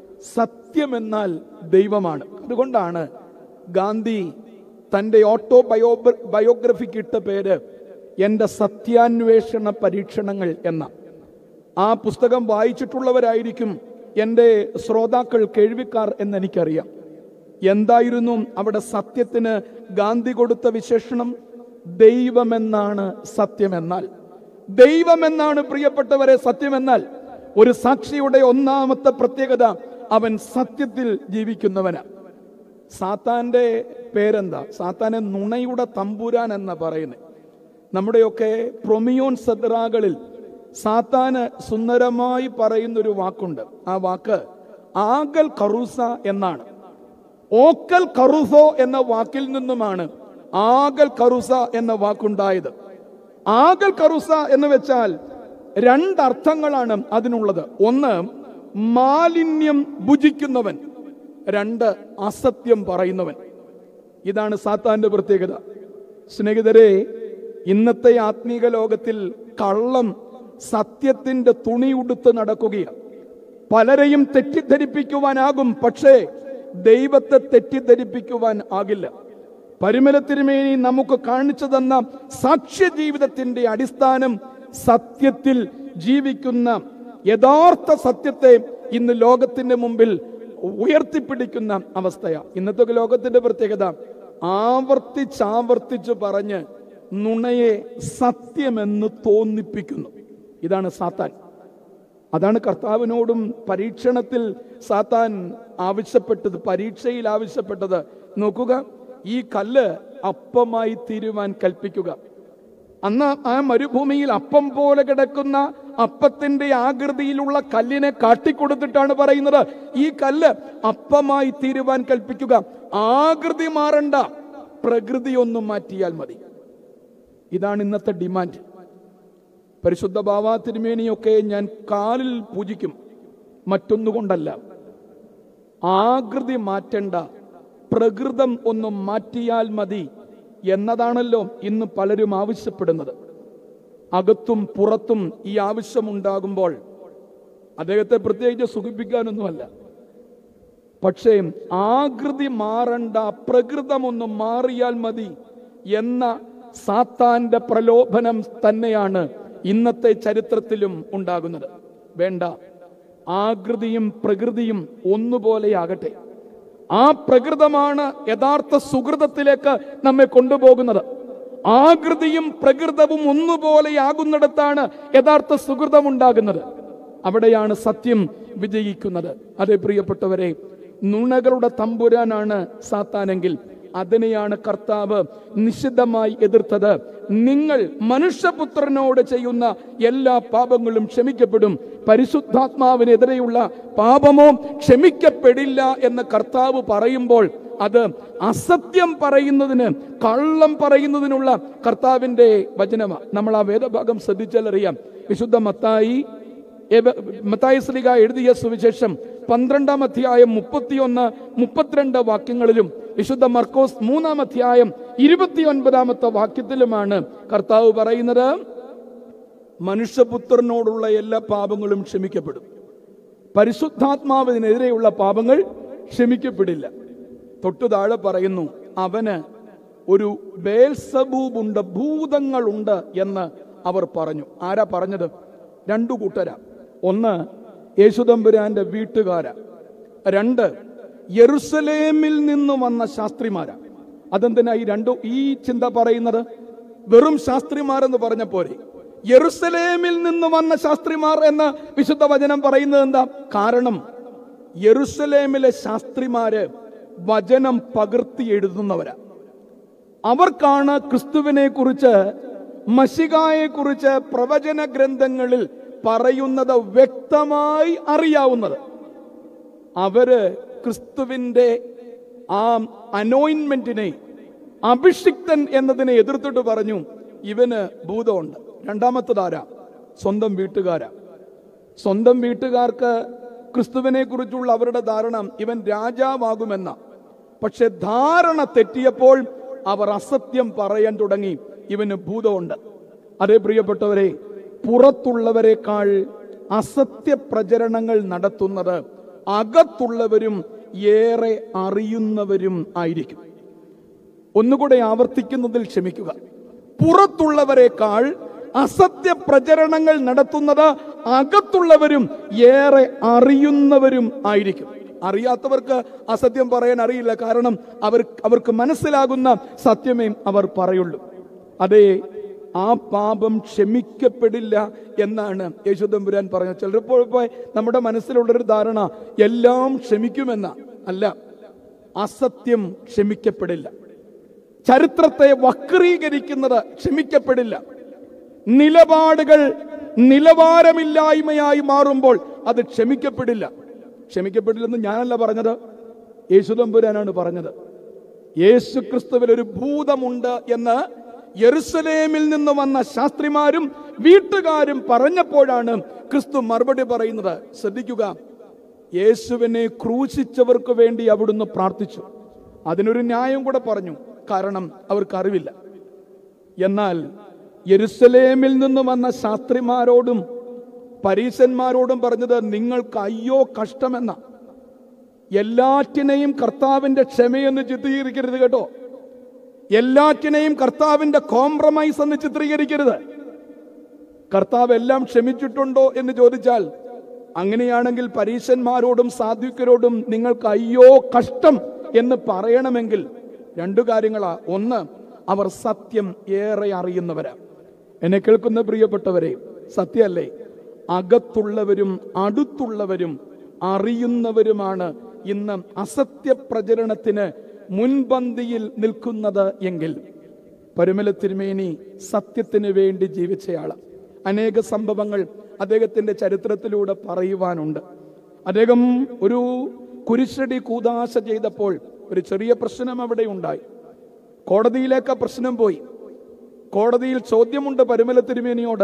Speaker 1: സത്യമെന്നാൽ ദൈവമാണ് അതുകൊണ്ടാണ് ഗാന്ധി തന്റെ ഓട്ടോ ബയോ ബയോഗ്രഫിക്ക് ഇട്ട പേര് എന്റെ സത്യാന്വേഷണ പരീക്ഷണങ്ങൾ എന്ന ആ പുസ്തകം വായിച്ചിട്ടുള്ളവരായിരിക്കും എൻ്റെ ശ്രോതാക്കൾ കേൾവിക്കാർ എന്ന് എനിക്കറിയാം എന്തായിരുന്നു അവിടെ സത്യത്തിന് ഗാന്ധി കൊടുത്ത വിശേഷണം ദൈവമെന്നാണ് സത്യമെന്നാൽ ദൈവമെന്നാണ് പ്രിയപ്പെട്ടവരെ സത്യമെന്നാൽ ഒരു സാക്ഷിയുടെ ഒന്നാമത്തെ പ്രത്യേകത അവൻ സത്യത്തിൽ ജീവിക്കുന്നവനാ സാത്താന്റെ പേരെന്താ സാത്താനെ നുണയുടെ തമ്പുരാൻ എന്ന പറയുന്നത് നമ്മുടെയൊക്കെ പ്രൊമിയോൺ സദ്രാകളിൽ സാത്താന് സുന്ദരമായി പറയുന്ന ഒരു വാക്കുണ്ട് ആ വാക്ക് ആകൽ കറൂസ എന്നാണ് ഓക്കൽ കറുസോ എന്ന വാക്കിൽ നിന്നുമാണ് ആകൽ കറുസ എന്ന വാക്കുണ്ടായത് ആകൽ കറുസ എന്ന് വെച്ചാൽ രണ്ടർത്ഥങ്ങളാണ് അതിനുള്ളത് ഒന്ന് മാലിന്യം ഭുജിക്കുന്നവൻ രണ്ട് അസത്യം പറയുന്നവൻ ഇതാണ് സാത്താന്റെ പ്രത്യേകത സ്നേഹിതരെ ഇന്നത്തെ ആത്മീക ലോകത്തിൽ കള്ളം സത്യത്തിന്റെ തുണി ഉടുത്ത് നടക്കുകയാണ് പലരെയും തെറ്റിദ്ധരിപ്പിക്കുവാനാകും പക്ഷേ ദൈവത്തെ തെറ്റിദ്ധരിപ്പിക്കുവാൻ ആകില്ല പരിമല തിരുമേനി നമുക്ക് കാണിച്ചു തന്ന സാക്ഷ്യ ജീവിതത്തിന്റെ അടിസ്ഥാനം സത്യത്തിൽ ജീവിക്കുന്ന യഥാർത്ഥ സത്യത്തെ ഇന്ന് ലോകത്തിന്റെ മുമ്പിൽ ഉയർത്തിപ്പിടിക്കുന്ന അവസ്ഥയാ ഇന്നത്തെ ലോകത്തിന്റെ പ്രത്യേകത ആവർത്തിച്ചാവർത്തിച്ച് പറഞ്ഞ് നുണയെ സത്യമെന്ന് തോന്നിപ്പിക്കുന്നു ഇതാണ് സാത്താൻ അതാണ് കർത്താവിനോടും പരീക്ഷണത്തിൽ സാത്താൻ ആവശ്യപ്പെട്ടത് പരീക്ഷയിൽ ആവശ്യപ്പെട്ടത് നോക്കുക ഈ കല്ല് അപ്പമായി തീരുവാൻ കൽപ്പിക്കുക അന്ന് ആ മരുഭൂമിയിൽ അപ്പം പോലെ കിടക്കുന്ന അപ്പത്തിന്റെ ആകൃതിയിലുള്ള കല്ലിനെ കാട്ടിക്കൊടുത്തിട്ടാണ് പറയുന്നത് ഈ കല്ല് അപ്പമായി തീരുവാൻ കൽപ്പിക്കുക ആകൃതി മാറണ്ട പ്രകൃതി ഒന്ന് മാറ്റിയാൽ മതി ഇതാണ് ഇന്നത്തെ ഡിമാൻഡ് പരിശുദ്ധ ബാവാ തിരുമേനിയൊക്കെ ഞാൻ കാലിൽ പൂജിക്കും മറ്റൊന്നുകൊണ്ടല്ല ആകൃതി മാറ്റണ്ട പ്രകൃതം ഒന്ന് മാറ്റിയാൽ മതി എന്നതാണല്ലോ ഇന്ന് പലരും ആവശ്യപ്പെടുന്നത് അകത്തും പുറത്തും ഈ ആവശ്യമുണ്ടാകുമ്പോൾ അദ്ദേഹത്തെ പ്രത്യേകിച്ച് സുഖിപ്പിക്കാനൊന്നുമല്ല പക്ഷേ ആകൃതി മാറണ്ട പ്രകൃതമൊന്ന് മാറിയാൽ മതി എന്ന സാത്താന്റെ പ്രലോഭനം തന്നെയാണ് ഇന്നത്തെ ചരിത്രത്തിലും ഉണ്ടാകുന്നത് വേണ്ട ആകൃതിയും പ്രകൃതിയും ഒന്നുപോലെയാകട്ടെ ആ പ്രകൃതമാണ് യഥാർത്ഥ സുഹൃതത്തിലേക്ക് നമ്മെ കൊണ്ടുപോകുന്നത് ആകൃതിയും പ്രകൃതവും ഒന്നുപോലെയാകുന്നിടത്താണ് യഥാർത്ഥ സുഹൃതം ഉണ്ടാകുന്നത് അവിടെയാണ് സത്യം വിജയിക്കുന്നത് അതേ പ്രിയപ്പെട്ടവരെ നുണകളുടെ തമ്പുരാനാണ് സാത്താനെങ്കിൽ അതിനെയാണ് കർത്താവ് നിശിതമായി എതിർത്തത് നിങ്ങൾ മനുഷ്യപുത്രനോട് ചെയ്യുന്ന എല്ലാ പാപങ്ങളും ക്ഷമിക്കപ്പെടും പരിശുദ്ധാത്മാവിനെതിരെയുള്ള പാപമോ ക്ഷമിക്കപ്പെടില്ല എന്ന് കർത്താവ് പറയുമ്പോൾ അത് അസത്യം പറയുന്നതിന് കള്ളം പറയുന്നതിനുള്ള കർത്താവിന്റെ വചനമാണ് നമ്മൾ ആ വേദഭാഗം ശ്രദ്ധിച്ചാൽ അറിയാം വിശുദ്ധ മത്തായി എബ- മത്തായി സ്ലിക എഴുതിയ സുവിശേഷം പന്ത്രണ്ടാം അധ്യായം മുപ്പത്തിയൊന്ന് മുപ്പത്തിരണ്ട് വാക്യങ്ങളിലും വിശുദ്ധ മർക്കോസ് മൂന്നാം അധ്യായം ഇരുപത്തിയൊൻപതാമത്തെ വാക്യത്തിലുമാണ് കർത്താവ് പറയുന്നത് മനുഷ്യപുത്രനോടുള്ള എല്ലാ പാപങ്ങളും ക്ഷമിക്കപ്പെടും പരിശുദ്ധാത്മാവിനെതിരെയുള്ള പാപങ്ങൾ ക്ഷമിക്കപ്പെടില്ല തൊട്ടു താഴെ പറയുന്നു അവന് ഒരു ബേൽസബൂബുണ്ട് ഭൂതങ്ങളുണ്ട് എന്ന് അവർ പറഞ്ഞു ആരാ പറഞ്ഞത് രണ്ടു കൂട്ടരാ ഒന്ന് യേശുദമ്പുരാന്റെ വീട്ടുകാരാ രണ്ട് യെറുസലേമിൽ നിന്ന് വന്ന ശാസ്ത്രിമാരാ അതെന്തിനാ ഈ രണ്ടു ഈ ചിന്ത പറയുന്നത് വെറും ശാസ്ത്രിമാരെന്ന് പറഞ്ഞ പോരെ യെറുസലേമിൽ നിന്ന് വന്ന ശാസ്ത്രിമാർ എന്ന് വിശുദ്ധ വചനം പറയുന്നത് എന്താ കാരണം യെറുസലേമിലെ ശാസ്ത്രിമാര് വചനം പകർത്തി എഴുതുന്നവരാ അവർക്കാണ് ക്രിസ്തുവിനെ കുറിച്ച് മഷികായെ കുറിച്ച് പ്രവചന ഗ്രന്ഥങ്ങളിൽ പറയുന്നത് വ്യക്തമായി അറിയാവുന്നത് അവര് ക്രിസ്തുവിന്റെ ആ അനോയിൻമെന്റിനെ അഭിഷിക്തൻ എന്നതിനെ എതിർത്തിട്ട് പറഞ്ഞു ഇവന് ഭൂതമുണ്ട് രണ്ടാമത്തതാരാ സ്വന്തം വീട്ടുകാരാ സ്വന്തം വീട്ടുകാർക്ക് ക്രിസ്തുവിനെ കുറിച്ചുള്ള അവരുടെ ധാരണ ഇവൻ രാജാവാകുമെന്ന പക്ഷെ ധാരണ തെറ്റിയപ്പോൾ അവർ അസത്യം പറയാൻ തുടങ്ങി ഇവന് ഭൂതമുണ്ട് അതേ പ്രിയപ്പെട്ടവരെ പുറത്തുള്ളവരെക്കാൾ അസത്യ പ്രചരണങ്ങൾ നടത്തുന്നത് അകത്തുള്ളവരും ഏറെ അറിയുന്നവരും ആയിരിക്കും ഒന്നുകൂടെ ആവർത്തിക്കുന്നതിൽ ക്ഷമിക്കുക പുറത്തുള്ളവരെക്കാൾ അസത്യ പ്രചരണങ്ങൾ നടത്തുന്നത് അകത്തുള്ളവരും ഏറെ അറിയുന്നവരും ആയിരിക്കും അറിയാത്തവർക്ക് അസത്യം പറയാൻ അറിയില്ല കാരണം അവർ അവർക്ക് മനസ്സിലാകുന്ന സത്യമേ അവർ പറയുള്ളൂ അതേ ആ പാപം ക്ഷമിക്കപ്പെടില്ല എന്നാണ് യേശുദമ്പുരാൻ പറഞ്ഞത് ചിലപ്പോൾ ഇപ്പോൾ നമ്മുടെ മനസ്സിലുള്ളൊരു ധാരണ എല്ലാം ക്ഷമിക്കുമെന്ന അല്ല അസത്യം ക്ഷമിക്കപ്പെടില്ല ചരിത്രത്തെ വക്രീകരിക്കുന്നത് ക്ഷമിക്കപ്പെടില്ല നിലപാടുകൾ നിലവാരമില്ലായ്മയായി മാറുമ്പോൾ അത് ക്ഷമിക്കപ്പെടില്ല ക്ഷമിക്കപ്പെടില്ലെന്ന് ഞാനല്ല പറഞ്ഞത് യേശുദമ്പുരാനാണ് പറഞ്ഞത് യേശു ക്രിസ്തുവിൽ ഒരു ഭൂതമുണ്ട് എന്ന് യെറുസലേമിൽ നിന്ന് വന്ന ശാസ്ത്രിമാരും വീട്ടുകാരും പറഞ്ഞപ്പോഴാണ് ക്രിസ്തു മറുപടി പറയുന്നത് ശ്രദ്ധിക്കുക യേശുവിനെ ക്രൂശിച്ചവർക്ക് വേണ്ടി അവിടുന്ന് പ്രാർത്ഥിച്ചു അതിനൊരു ന്യായം കൂടെ പറഞ്ഞു കാരണം അവർക്ക് അറിവില്ല എന്നാൽ യെരുസലേമിൽ നിന്ന് വന്ന ശാസ്ത്രിമാരോടും പരീശന്മാരോടും പറഞ്ഞത് നിങ്ങൾക്ക് അയ്യോ കഷ്ടമെന്ന എല്ലാറ്റിനെയും കർത്താവിന്റെ ക്ഷമയെന്ന് ചിത്രീകരിക്കരുത് കേട്ടോ എല്ലാറ്റിനെയും കർത്താവിന്റെ കോംപ്രമൈസ് എന്ന് ചിത്രീകരിക്കരുത് കർത്താവ് എല്ലാം ക്ഷമിച്ചിട്ടുണ്ടോ എന്ന് ചോദിച്ചാൽ അങ്ങനെയാണെങ്കിൽ പരീശന്മാരോടും സാധ്വിക്കരോടും നിങ്ങൾക്ക് അയ്യോ കഷ്ടം എന്ന് പറയണമെങ്കിൽ രണ്ടു കാര്യങ്ങളാ ഒന്ന് അവർ സത്യം ഏറെ അറിയുന്നവരാ എന്നെ കേൾക്കുന്ന പ്രിയപ്പെട്ടവരെ സത്യമല്ലേ അകത്തുള്ളവരും അടുത്തുള്ളവരും അറിയുന്നവരുമാണ് ഇന്ന് അസത്യ പ്രചരണത്തിന് മുൻപന്തിയിൽ നിൽക്കുന്നത് എങ്കിൽ പരുമല തിരുമേനി സത്യത്തിന് വേണ്ടി ജീവിച്ചയാള് അനേക സംഭവങ്ങൾ അദ്ദേഹത്തിന്റെ ചരിത്രത്തിലൂടെ പറയുവാനുണ്ട് അദ്ദേഹം ഒരു കുരിശടി കൂതാശ ചെയ്തപ്പോൾ ഒരു ചെറിയ പ്രശ്നം അവിടെ ഉണ്ടായി കോടതിയിലേക്ക് ആ പ്രശ്നം പോയി കോടതിയിൽ ചോദ്യമുണ്ട് പരുമല തിരുമേനിയോട്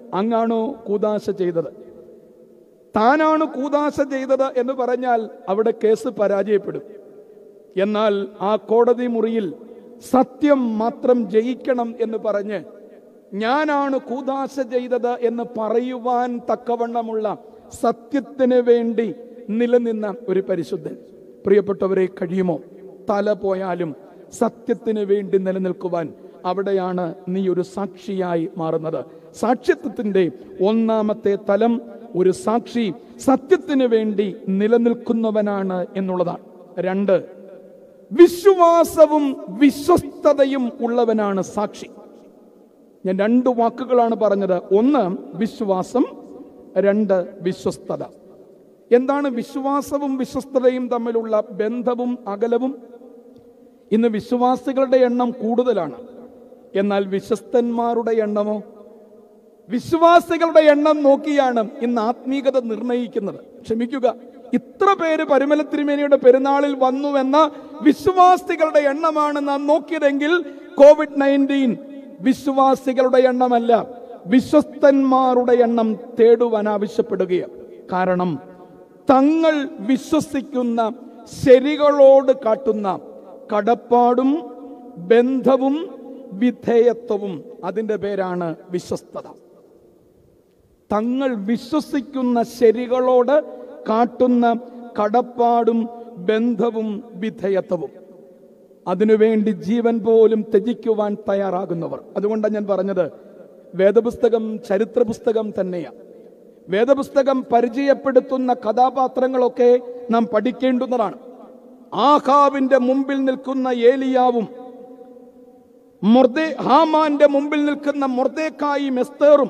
Speaker 1: അങ്ങാണോ കൂതാശ ചെയ്തത് താനാണ് കൂതാശ ചെയ്തത് എന്ന് പറഞ്ഞാൽ അവിടെ കേസ് പരാജയപ്പെടും എന്നാൽ ആ കോടതി മുറിയിൽ സത്യം മാത്രം ജയിക്കണം എന്ന് പറഞ്ഞ് ഞാനാണ് കൂതാശ ചെയ്തത് എന്ന് പറയുവാൻ തക്കവണ്ണമുള്ള സത്യത്തിന് വേണ്ടി നിലനിന്ന ഒരു പരിശുദ്ധൻ പ്രിയപ്പെട്ടവരെ കഴിയുമോ തല പോയാലും സത്യത്തിന് വേണ്ടി നിലനിൽക്കുവാൻ അവിടെയാണ് നീ ഒരു സാക്ഷിയായി മാറുന്നത് സാക്ഷ്യത്വത്തിന്റെ ഒന്നാമത്തെ തലം ഒരു സാക്ഷി സത്യത്തിന് വേണ്ടി നിലനിൽക്കുന്നവനാണ് എന്നുള്ളതാണ് രണ്ട് വിശ്വാസവും വിശ്വസ്തതയും ഉള്ളവനാണ് സാക്ഷി ഞാൻ രണ്ട് വാക്കുകളാണ് പറഞ്ഞത് ഒന്ന് വിശ്വാസം രണ്ട് വിശ്വസ്തത എന്താണ് വിശ്വാസവും വിശ്വസ്തതയും തമ്മിലുള്ള ബന്ധവും അകലവും ഇന്ന് വിശ്വാസികളുടെ എണ്ണം കൂടുതലാണ് എന്നാൽ വിശ്വസ്തന്മാരുടെ എണ്ണമോ വിശ്വാസികളുടെ എണ്ണം നോക്കിയാണ് ഇന്ന് ആത്മീകത നിർണയിക്കുന്നത് ക്ഷമിക്കുക ഇത്ര പേര് പരുമല തിരുമേനിയുടെ പെരുന്നാളിൽ വന്നുവെന്ന വിശ്വാസികളുടെ എണ്ണമാണ് നാം നോക്കിയതെങ്കിൽ കോവിഡ് നയൻറ്റീൻ വിശ്വാസികളുടെ എണ്ണമല്ല വിശ്വസ്തന്മാരുടെ എണ്ണം തേടുവാൻ ആവശ്യപ്പെടുകയാണ് കാരണം തങ്ങൾ വിശ്വസിക്കുന്ന ശരികളോട് കാട്ടുന്ന കടപ്പാടും ബന്ധവും വിധേയത്വവും അതിന്റെ പേരാണ് വിശ്വസ്തത തങ്ങൾ വിശ്വസിക്കുന്ന ശരികളോട് കാട്ടുന്ന കടപ്പാടും ബന്ധവും വിധേയത്വവും അതിനുവേണ്ടി ജീവൻ പോലും ത്യജിക്കുവാൻ തയ്യാറാകുന്നവർ അതുകൊണ്ടാണ് ഞാൻ പറഞ്ഞത് വേദപുസ്തകം ചരിത്ര പുസ്തകം തന്നെയാണ് വേദപുസ്തകം പരിചയപ്പെടുത്തുന്ന കഥാപാത്രങ്ങളൊക്കെ നാം പഠിക്കേണ്ടുന്നതാണ് ആഹാവിന്റെ മുമ്പിൽ നിൽക്കുന്ന ഏലിയാവും മൊർദേ ഹാമാന്റെ മുമ്പിൽ നിൽക്കുന്ന മൊർദേക്കായും എസ്തേറും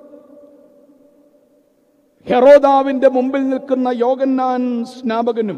Speaker 1: ഹെറോദാവിന്റെ മുമ്പിൽ നിൽക്കുന്ന യോഗന്നാൻ സ്നാപകനും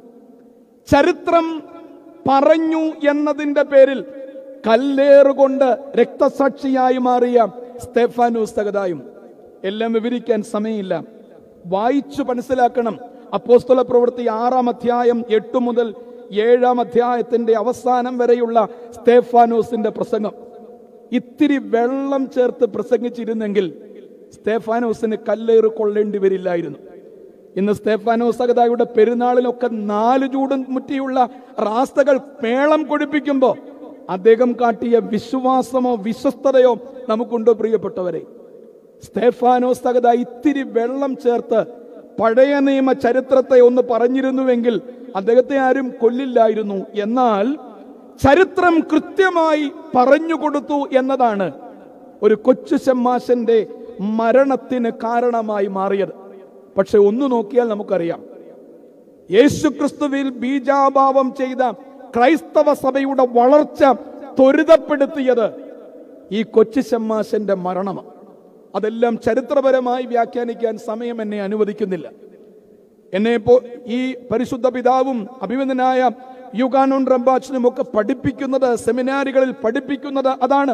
Speaker 1: ചരിത്രം പറഞ്ഞു എന്നതിന്റെ പേരിൽ കല്ലേറുകൊണ്ട് രക്തസാക്ഷിയായി മാറിയ സ്തേഫാനൂസ് തകതായും എല്ലാം വിവരിക്കാൻ സമയമില്ല വായിച്ചു മനസ്സിലാക്കണം അപ്പോസ്തല പ്രവൃത്തി ആറാം അധ്യായം എട്ട് മുതൽ ഏഴാം അധ്യായത്തിന്റെ അവസാനം വരെയുള്ള സ്തേഫാനോസിന്റെ പ്രസംഗം ഇത്തിരി വെള്ളം ചേർത്ത് പ്രസംഗിച്ചിരുന്നെങ്കിൽ സ്തേഫാനോസിന് കല്ലേറ് കൊള്ളേണ്ടി വരില്ലായിരുന്നു ഇന്ന് സ്തേഫാനോസ് സഗതായുടെ പെരുന്നാളിലൊക്കെ നാല് ചൂടും മുറ്റിയുള്ള റാസ്തകൾ മേളം കൊടിപ്പിക്കുമ്പോൾ അദ്ദേഹം കാട്ടിയ വിശ്വാസമോ വിശ്വസ്തതയോ നമുക്കുണ്ടോ പ്രിയപ്പെട്ടവരെ സ്തേഫാനോസ് തകത ഇത്തിരി വെള്ളം ചേർത്ത് പഴയ നിയമ ചരിത്രത്തെ ഒന്ന് പറഞ്ഞിരുന്നുവെങ്കിൽ അദ്ദേഹത്തെ ആരും കൊല്ലില്ലായിരുന്നു എന്നാൽ ചരിത്രം കൃത്യമായി പറഞ്ഞുകൊടുത്തു എന്നതാണ് ഒരു കൊച്ചു ചെമ്മാശന്റെ മരണത്തിന് കാരണമായി മാറിയത് പക്ഷെ ഒന്ന് നോക്കിയാൽ നമുക്കറിയാം യേശുക്രിസ്തുവിൽ ബീജാഭാവം ചെയ്ത ക്രൈസ്തവ സഭയുടെ വളർച്ച ത്വരിതപ്പെടുത്തിയത് ഈ കൊച്ചു ചെമ്മാശന്റെ മരണമാണ് അതെല്ലാം ചരിത്രപരമായി വ്യാഖ്യാനിക്കാൻ സമയം എന്നെ അനുവദിക്കുന്നില്ല എന്നെ ഇപ്പോ ഈ പരിശുദ്ധ പിതാവും അഭിമന്യനായ യുഗാനോൻ റംബാച്ചനും ഒക്കെ പഠിപ്പിക്കുന്നത് സെമിനാറുകളിൽ പഠിപ്പിക്കുന്നത് അതാണ്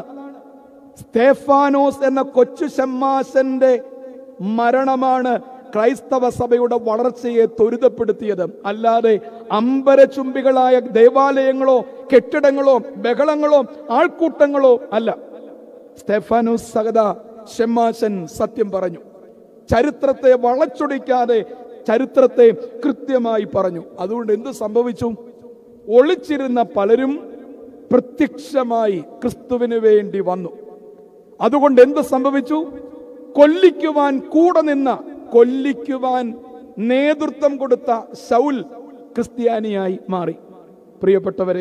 Speaker 1: സ്തേഫാനോസ് എന്ന കൊച്ചു ഷമ്മാശന്റെ മരണമാണ് ക്രൈസ്തവ സഭയുടെ വളർച്ചയെ ത്വരിതപ്പെടുത്തിയത് അല്ലാതെ അമ്പരചുംബികളായ ദേവാലയങ്ങളോ കെട്ടിടങ്ങളോ ബഹളങ്ങളോ ആൾക്കൂട്ടങ്ങളോ അല്ല സ്തേഫാനോസ് സഹത ഷെമ്മാശൻ സത്യം പറഞ്ഞു ചരിത്രത്തെ വളച്ചൊടിക്കാതെ ചരിത്രത്തെ കൃത്യമായി പറഞ്ഞു അതുകൊണ്ട് എന്ത് സംഭവിച്ചു ഒളിച്ചിരുന്ന പലരും പ്രത്യക്ഷമായി ക്രിസ്തുവിന് വേണ്ടി വന്നു അതുകൊണ്ട് എന്ത് സംഭവിച്ചു കൊല്ലിക്കുവാൻ കൂടെ നിന്ന കൊല്ലിക്കുവാൻ നേതൃത്വം കൊടുത്ത ശൗൽ ക്രിസ്ത്യാനിയായി മാറി പ്രിയപ്പെട്ടവരെ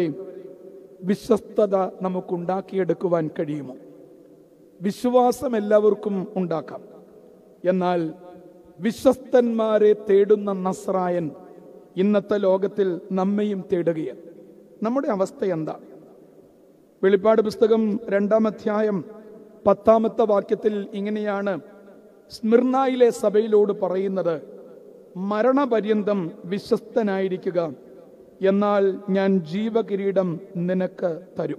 Speaker 1: വിശ്വസ്തത നമുക്കുണ്ടാക്കിയെടുക്കുവാൻ കഴിയുമോ വിശ്വാസം എല്ലാവർക്കും ഉണ്ടാക്കാം എന്നാൽ വിശ്വസ്തന്മാരെ തേടുന്ന നസ്രായൻ ഇന്നത്തെ ലോകത്തിൽ നമ്മയും തേടുകയാണ് നമ്മുടെ അവസ്ഥ എന്താ വെളിപ്പാട് പുസ്തകം രണ്ടാം അധ്യായം പത്താമത്തെ വാക്യത്തിൽ ഇങ്ങനെയാണ് സ്മിർനായിലെ സഭയിലോട് പറയുന്നത് മരണപര്യന്തം വിശ്വസ്തനായിരിക്കുക എന്നാൽ ഞാൻ ജീവകിരീടം നിനക്ക് തരും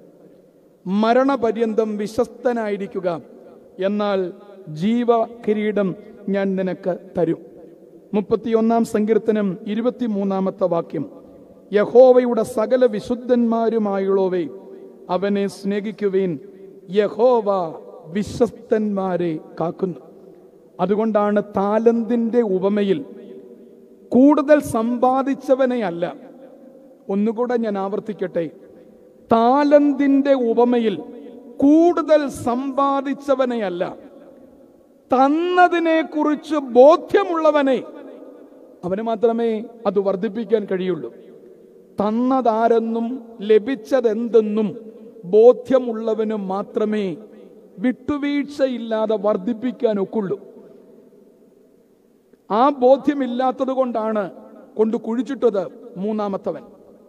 Speaker 1: മരണപര്യന്തം വിശ്വസ്തനായിരിക്കുക എന്നാൽ ജീവകിരീടം ഞാൻ നിനക്ക് തരും മുപ്പത്തിയൊന്നാം സങ്കീർത്തനം ഇരുപത്തിമൂന്നാമത്തെ വാക്യം യഹോവയുടെ സകല വിശുദ്ധന്മാരുമായുള്ളവേ അവനെ സ്നേഹിക്കുവീൻ യഹോവ വിശ്വസ്തന്മാരെ കാക്കുന്നു അതുകൊണ്ടാണ് താലന്തിന്റെ ഉപമയിൽ കൂടുതൽ സമ്പാദിച്ചവനെയല്ല ഒന്നുകൂടെ ഞാൻ ആവർത്തിക്കട്ടെ താലന്തിന്റെ ഉപമയിൽ കൂടുതൽ സമ്പാദിച്ചവനെയല്ല തന്നതിനെ കുറിച്ച് ബോധ്യമുള്ളവനെ അവന് മാത്രമേ അത് വർദ്ധിപ്പിക്കാൻ കഴിയുള്ളൂ തന്നതാരെന്നും ലഭിച്ചതെന്തെന്നും ബോധ്യമുള്ളവന് മാത്രമേ വിട്ടുവീഴ്ചയില്ലാതെ വർദ്ധിപ്പിക്കാൻ ഒക്കുള്ളൂ ആ ബോധ്യമില്ലാത്തത് കൊണ്ടാണ് കൊണ്ട് കുഴിച്ചിട്ടത് മൂന്നാമത്തവൻ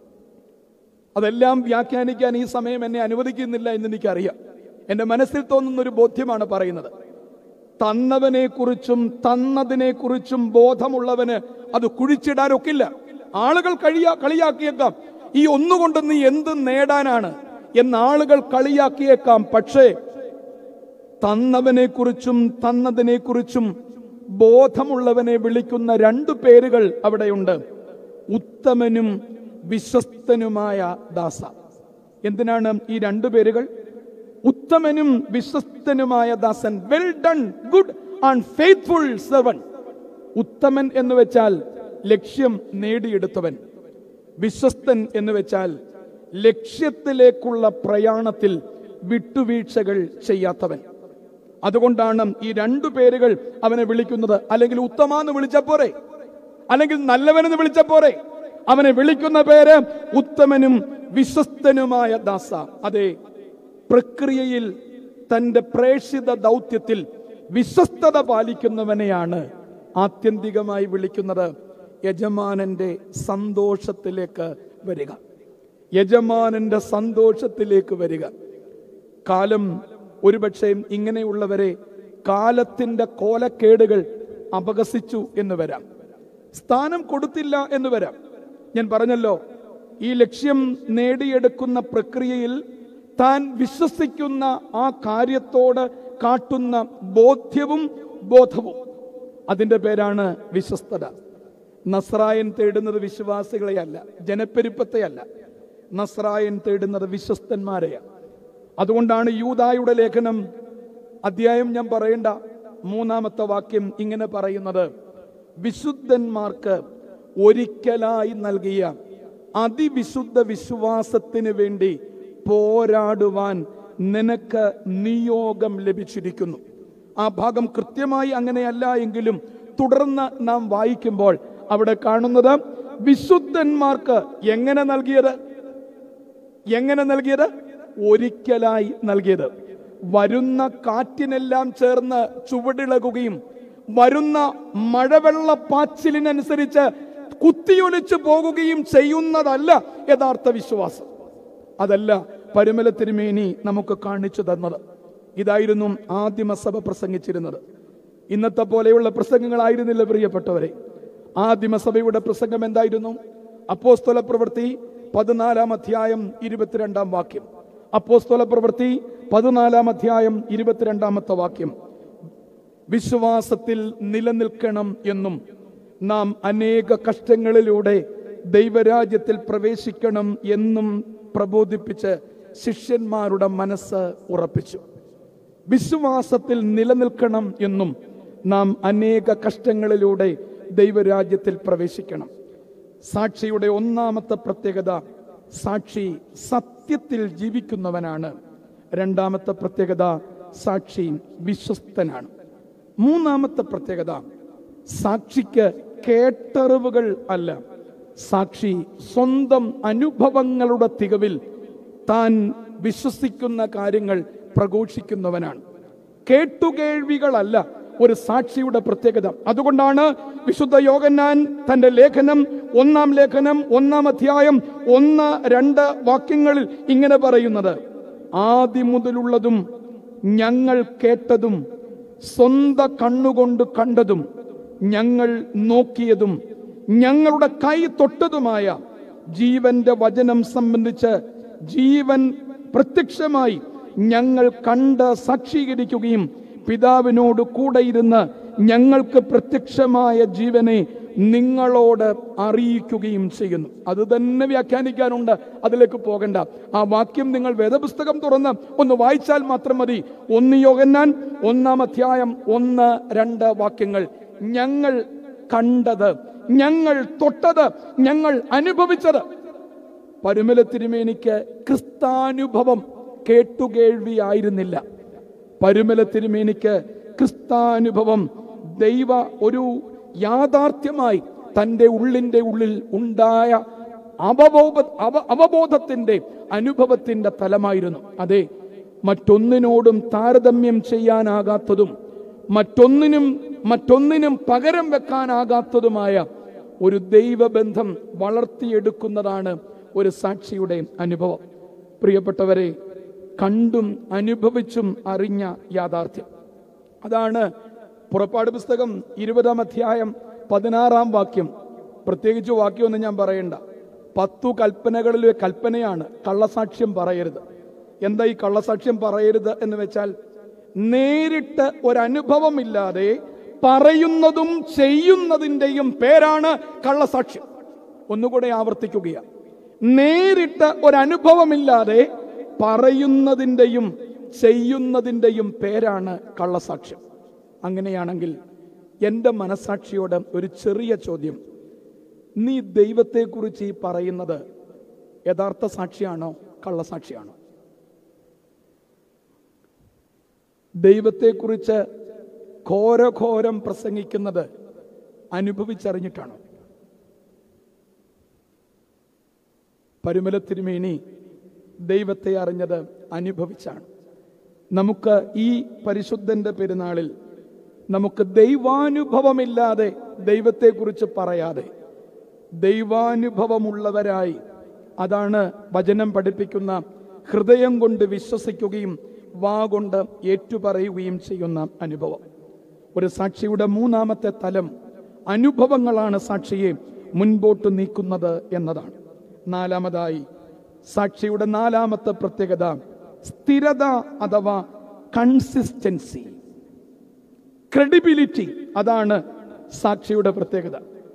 Speaker 1: അതെല്ലാം വ്യാഖ്യാനിക്കാൻ ഈ സമയം എന്നെ അനുവദിക്കുന്നില്ല എന്ന് എനിക്കറിയാം എന്റെ മനസ്സിൽ തോന്നുന്ന ഒരു ബോധ്യമാണ് പറയുന്നത് തന്നവനെ കുറിച്ചും തന്നതിനെ കുറിച്ചും ബോധമുള്ളവന് അത് കുഴിച്ചിടാനൊക്കില്ല ആളുകൾ കഴിയാ കളിയാക്കിയേക്കാം ഈ ഒന്നുകൊണ്ട് നീ എന്ത് നേടാനാണ് എന്ന് ആളുകൾ കളിയാക്കിയേക്കാം പക്ഷേ തന്നവനെ കുറിച്ചും തന്നതിനെ കുറിച്ചും ബോധമുള്ളവനെ വിളിക്കുന്ന രണ്ടു പേരുകൾ അവിടെയുണ്ട് ഉത്തമനും വിശ്വസ്തനുമായ ദാസ എന്തിനാണ് ഈ രണ്ടു പേരുകൾ ഉത്തമനും വിശ്വസ്തനുമായ ദാസൻ well done good and faithful servant ഉത്തമൻ എന്ന് വെച്ചാൽ ലക്ഷ്യം നേടിയെടുത്തവൻ വിശ്വസ്തൻ എന്ന് വെച്ചാൽ ലക്ഷ്യത്തിലേക്കുള്ള പ്രയാണത്തിൽ വിട്ടുവീഴ്ചകൾ ചെയ്യാത്തവൻ അതുകൊണ്ടാണ് ഈ രണ്ടു പേരുകൾ അവനെ വിളിക്കുന്നത് അല്ലെങ്കിൽ ഉത്തമാന്ന് വിളിച്ചപ്പോരെ അല്ലെങ്കിൽ നല്ലവനെന്ന് വിളിച്ചപ്പോരെ അവനെ വിളിക്കുന്ന പേര് ഉത്തമനും വിശ്വസ്തനുമായ ദാസ അതെ പ്രക്രിയയിൽ തന്റെ പ്രേക്ഷിത ദൗത്യത്തിൽ വിശ്വസ്തത പാലിക്കുന്നവനെയാണ് ആത്യന്തികമായി വിളിക്കുന്നത് യജമാനന്റെ സന്തോഷത്തിലേക്ക് വരിക യജമാനന്റെ സന്തോഷത്തിലേക്ക് വരിക കാലം ഒരുപക്ഷെ ഇങ്ങനെയുള്ളവരെ കാലത്തിന്റെ കോലക്കേടുകൾ അപകസിച്ചു എന്ന് വരാം സ്ഥാനം കൊടുത്തില്ല എന്ന് വരാം ഞാൻ പറഞ്ഞല്ലോ ഈ ലക്ഷ്യം നേടിയെടുക്കുന്ന പ്രക്രിയയിൽ താൻ വിശ്വസിക്കുന്ന ആ കാര്യത്തോട് കാട്ടുന്ന ബോധ്യവും ബോധവും അതിന്റെ പേരാണ് വിശ്വസ്തത നസ്രായൻ തേടുന്നത് വിശ്വാസികളെയല്ല ജനപ്പെരുപ്പത്തെയല്ല നസ്രായൻ തേടുന്നത് വിശ്വസ്തന്മാരെയാണ് അതുകൊണ്ടാണ് യൂതായുടെ ലേഖനം അധ്യായം ഞാൻ പറയേണ്ട മൂന്നാമത്തെ വാക്യം ഇങ്ങനെ പറയുന്നത് വിശുദ്ധന്മാർക്ക് ഒരിക്കലായി നൽകിയ അതിവിശുദ്ധ വിശ്വാസത്തിന് വേണ്ടി പോരാടുവാൻ നിനക്ക് നിയോഗം ലഭിച്ചിരിക്കുന്നു ആ ഭാഗം കൃത്യമായി അങ്ങനെയല്ല എങ്കിലും തുടർന്ന് നാം വായിക്കുമ്പോൾ അവിടെ കാണുന്നത് വിശുദ്ധന്മാർക്ക് എങ്ങനെ നൽകിയത് എങ്ങനെ നൽകിയത് ഒരിക്കലായി നൽകിയത് വരുന്ന കാറ്റിനെല്ലാം ചേർന്ന് ചുവടിളകുകയും വരുന്ന മഴവെള്ളപ്പാച്ചിലിനനുസരിച്ച് കുത്തിയൊലിച്ചു പോകുകയും ചെയ്യുന്നതല്ല യഥാർത്ഥ വിശ്വാസം അതല്ല പരുമല തിരുമേനി നമുക്ക് കാണിച്ചു തന്നത് ഇതായിരുന്നു ആദിമസഭ പ്രസംഗിച്ചിരുന്നത് ഇന്നത്തെ പോലെയുള്ള പ്രസംഗങ്ങളായിരുന്നില്ല പ്രിയപ്പെട്ടവരെ ആദിമസഭയുടെ പ്രസംഗം എന്തായിരുന്നു അപ്പോസ്തല പ്രവൃത്തി പതിനാലാം അധ്യായം ഇരുപത്തിരണ്ടാം വാക്യം അപ്പോസ്തല പ്രവൃത്തി പതിനാലാം അധ്യായം ഇരുപത്തിരണ്ടാമത്തെ വാക്യം വിശ്വാസത്തിൽ നിലനിൽക്കണം എന്നും നാം അനേക കഷ്ടങ്ങളിലൂടെ ദൈവരാജ്യത്തിൽ പ്രവേശിക്കണം എന്നും പ്രബോധിപ്പിച്ച് ശിഷ്യന്മാരുടെ മനസ്സ് ഉറപ്പിച്ചു വിശ്വാസത്തിൽ നിലനിൽക്കണം എന്നും നാം അനേക കഷ്ടങ്ങളിലൂടെ ദൈവരാജ്യത്തിൽ പ്രവേശിക്കണം സാക്ഷിയുടെ ഒന്നാമത്തെ പ്രത്യേകത സാക്ഷി സത്യത്തിൽ ജീവിക്കുന്നവനാണ് രണ്ടാമത്തെ പ്രത്യേകത സാക്ഷി വിശ്വസ്തനാണ് മൂന്നാമത്തെ പ്രത്യേകത സാക്ഷിക്ക് കേട്ടറിവുകൾ അല്ല സാക്ഷി സ്വന്തം അനുഭവങ്ങളുടെ തികവിൽ താൻ വിശ്വസിക്കുന്ന കാര്യങ്ങൾ പ്രഘോഷിക്കുന്നവനാണ് കേട്ടുകേൾവികളല്ല ഒരു സാക്ഷിയുടെ പ്രത്യേകത അതുകൊണ്ടാണ് വിശുദ്ധ യോഗന്നാൻ തന്റെ ലേഖനം ഒന്നാം ലേഖനം ഒന്നാം അധ്യായം ഒന്ന് രണ്ട് വാക്യങ്ങളിൽ ഇങ്ങനെ പറയുന്നത് ആദ്യം മുതലുള്ളതും ഞങ്ങൾ കേട്ടതും സ്വന്ത കണ്ണുകൊണ്ട് കണ്ടതും ഞങ്ങൾ നോക്കിയതും ഞങ്ങളുടെ കൈ തൊട്ടതുമായ ജീവന്റെ വചനം സംബന്ധിച്ച് ജീവൻ പ്രത്യക്ഷമായി ഞങ്ങൾ കണ്ട് സാക്ഷീകരിക്കുകയും പിതാവിനോട് കൂടെ ഇരുന്ന് ഞങ്ങൾക്ക് പ്രത്യക്ഷമായ ജീവനെ നിങ്ങളോട് അറിയിക്കുകയും ചെയ്യുന്നു അത് തന്നെ വ്യാഖ്യാനിക്കാനുണ്ട് അതിലേക്ക് പോകണ്ട ആ വാക്യം നിങ്ങൾ വേദപുസ്തകം തുറന്ന് ഒന്ന് വായിച്ചാൽ മാത്രം മതി ഒന്ന് യോഗന്നാൻ ഒന്നാം അധ്യായം ഒന്ന് രണ്ട് വാക്യങ്ങൾ ഞങ്ങൾ കണ്ടത് ഞങ്ങൾ തൊട്ടത് ഞങ്ങൾ അനുഭവിച്ചത് പരുമല തിരുമേനിക്ക് ക്രിസ്താനുഭവം കേട്ടുകേൾവിയായിരുന്നില്ല പരുമല തിരുമേനിക്ക് ക്രിസ്താനുഭവം ദൈവ ഒരു യാഥാർത്ഥ്യമായി തൻ്റെ ഉള്ളിൻ്റെ ഉള്ളിൽ ഉണ്ടായ അവബോധ അവ അവബോധത്തിൻ്റെ അനുഭവത്തിൻ്റെ തലമായിരുന്നു അതെ മറ്റൊന്നിനോടും താരതമ്യം ചെയ്യാനാകാത്തതും മറ്റൊന്നിനും മറ്റൊന്നിനും പകരം വെക്കാനാകാത്തതുമായ ഒരു ദൈവബന്ധം വളർത്തിയെടുക്കുന്നതാണ് ഒരു സാക്ഷിയുടെ അനുഭവം പ്രിയപ്പെട്ടവരെ കണ്ടും അനുഭവിച്ചും അറിഞ്ഞ യാഥാർത്ഥ്യം അതാണ് പുറപ്പാട് പുസ്തകം ഇരുപതാം അധ്യായം പതിനാറാം വാക്യം പ്രത്യേകിച്ച് വാക്യമൊന്നും ഞാൻ പറയണ്ട പത്തു കൽപ്പനകളിലെ കൽപ്പനയാണ് കള്ളസാക്ഷ്യം പറയരുത് എന്താ ഈ കള്ളസാക്ഷ്യം പറയരുത് എന്ന് വെച്ചാൽ നേരിട്ട് ഒരനുഭവമില്ലാതെ പറയുന്നതും ചെയ്യുന്നതിൻ്റെയും പേരാണ് കള്ളസാക്ഷ്യം ഒന്നുകൂടെ ആവർത്തിക്കുകയാണ് നേരിട്ട് ഒരനുഭവമില്ലാതെ പറയുന്നതിൻ്റെയും ചെയ്യുന്നതിൻ്റെയും പേരാണ് കള്ളസാക്ഷ്യം അങ്ങനെയാണെങ്കിൽ എൻ്റെ മനസാക്ഷിയോട് ഒരു ചെറിയ ചോദ്യം നീ ദൈവത്തെക്കുറിച്ച് ഈ പറയുന്നത് യഥാർത്ഥ സാക്ഷിയാണോ കള്ളസാക്ഷിയാണോ ദൈവത്തെക്കുറിച്ച് ഘോരഘോരം പ്രസംഗിക്കുന്നത് അനുഭവിച്ചറിഞ്ഞിട്ടാണോ പരുമല തിരുമേനി ദൈവത്തെ അറിഞ്ഞത് അനുഭവിച്ചാണ് നമുക്ക് ഈ പരിശുദ്ധന്റെ പെരുന്നാളിൽ നമുക്ക് ദൈവാനുഭവമില്ലാതെ ദൈവത്തെക്കുറിച്ച് പറയാതെ ദൈവാനുഭവമുള്ളവരായി അതാണ് വചനം പഠിപ്പിക്കുന്ന ഹൃദയം കൊണ്ട് വിശ്വസിക്കുകയും വാ കൊണ്ട് ഏറ്റുപറയുകയും ചെയ്യുന്ന അനുഭവം ഒരു സാക്ഷിയുടെ മൂന്നാമത്തെ തലം അനുഭവങ്ങളാണ് സാക്ഷിയെ മുൻപോട്ട് നീക്കുന്നത് എന്നതാണ് നാലാമതായി സാക്ഷിയുടെ നാലാമത്തെ പ്രത്യേകത സ്ഥിരത അഥവാ കൺസിസ്റ്റൻസി ക്രെഡിബിലിറ്റി അതാണ് സാക്ഷിയുടെ പ്രത്യേകത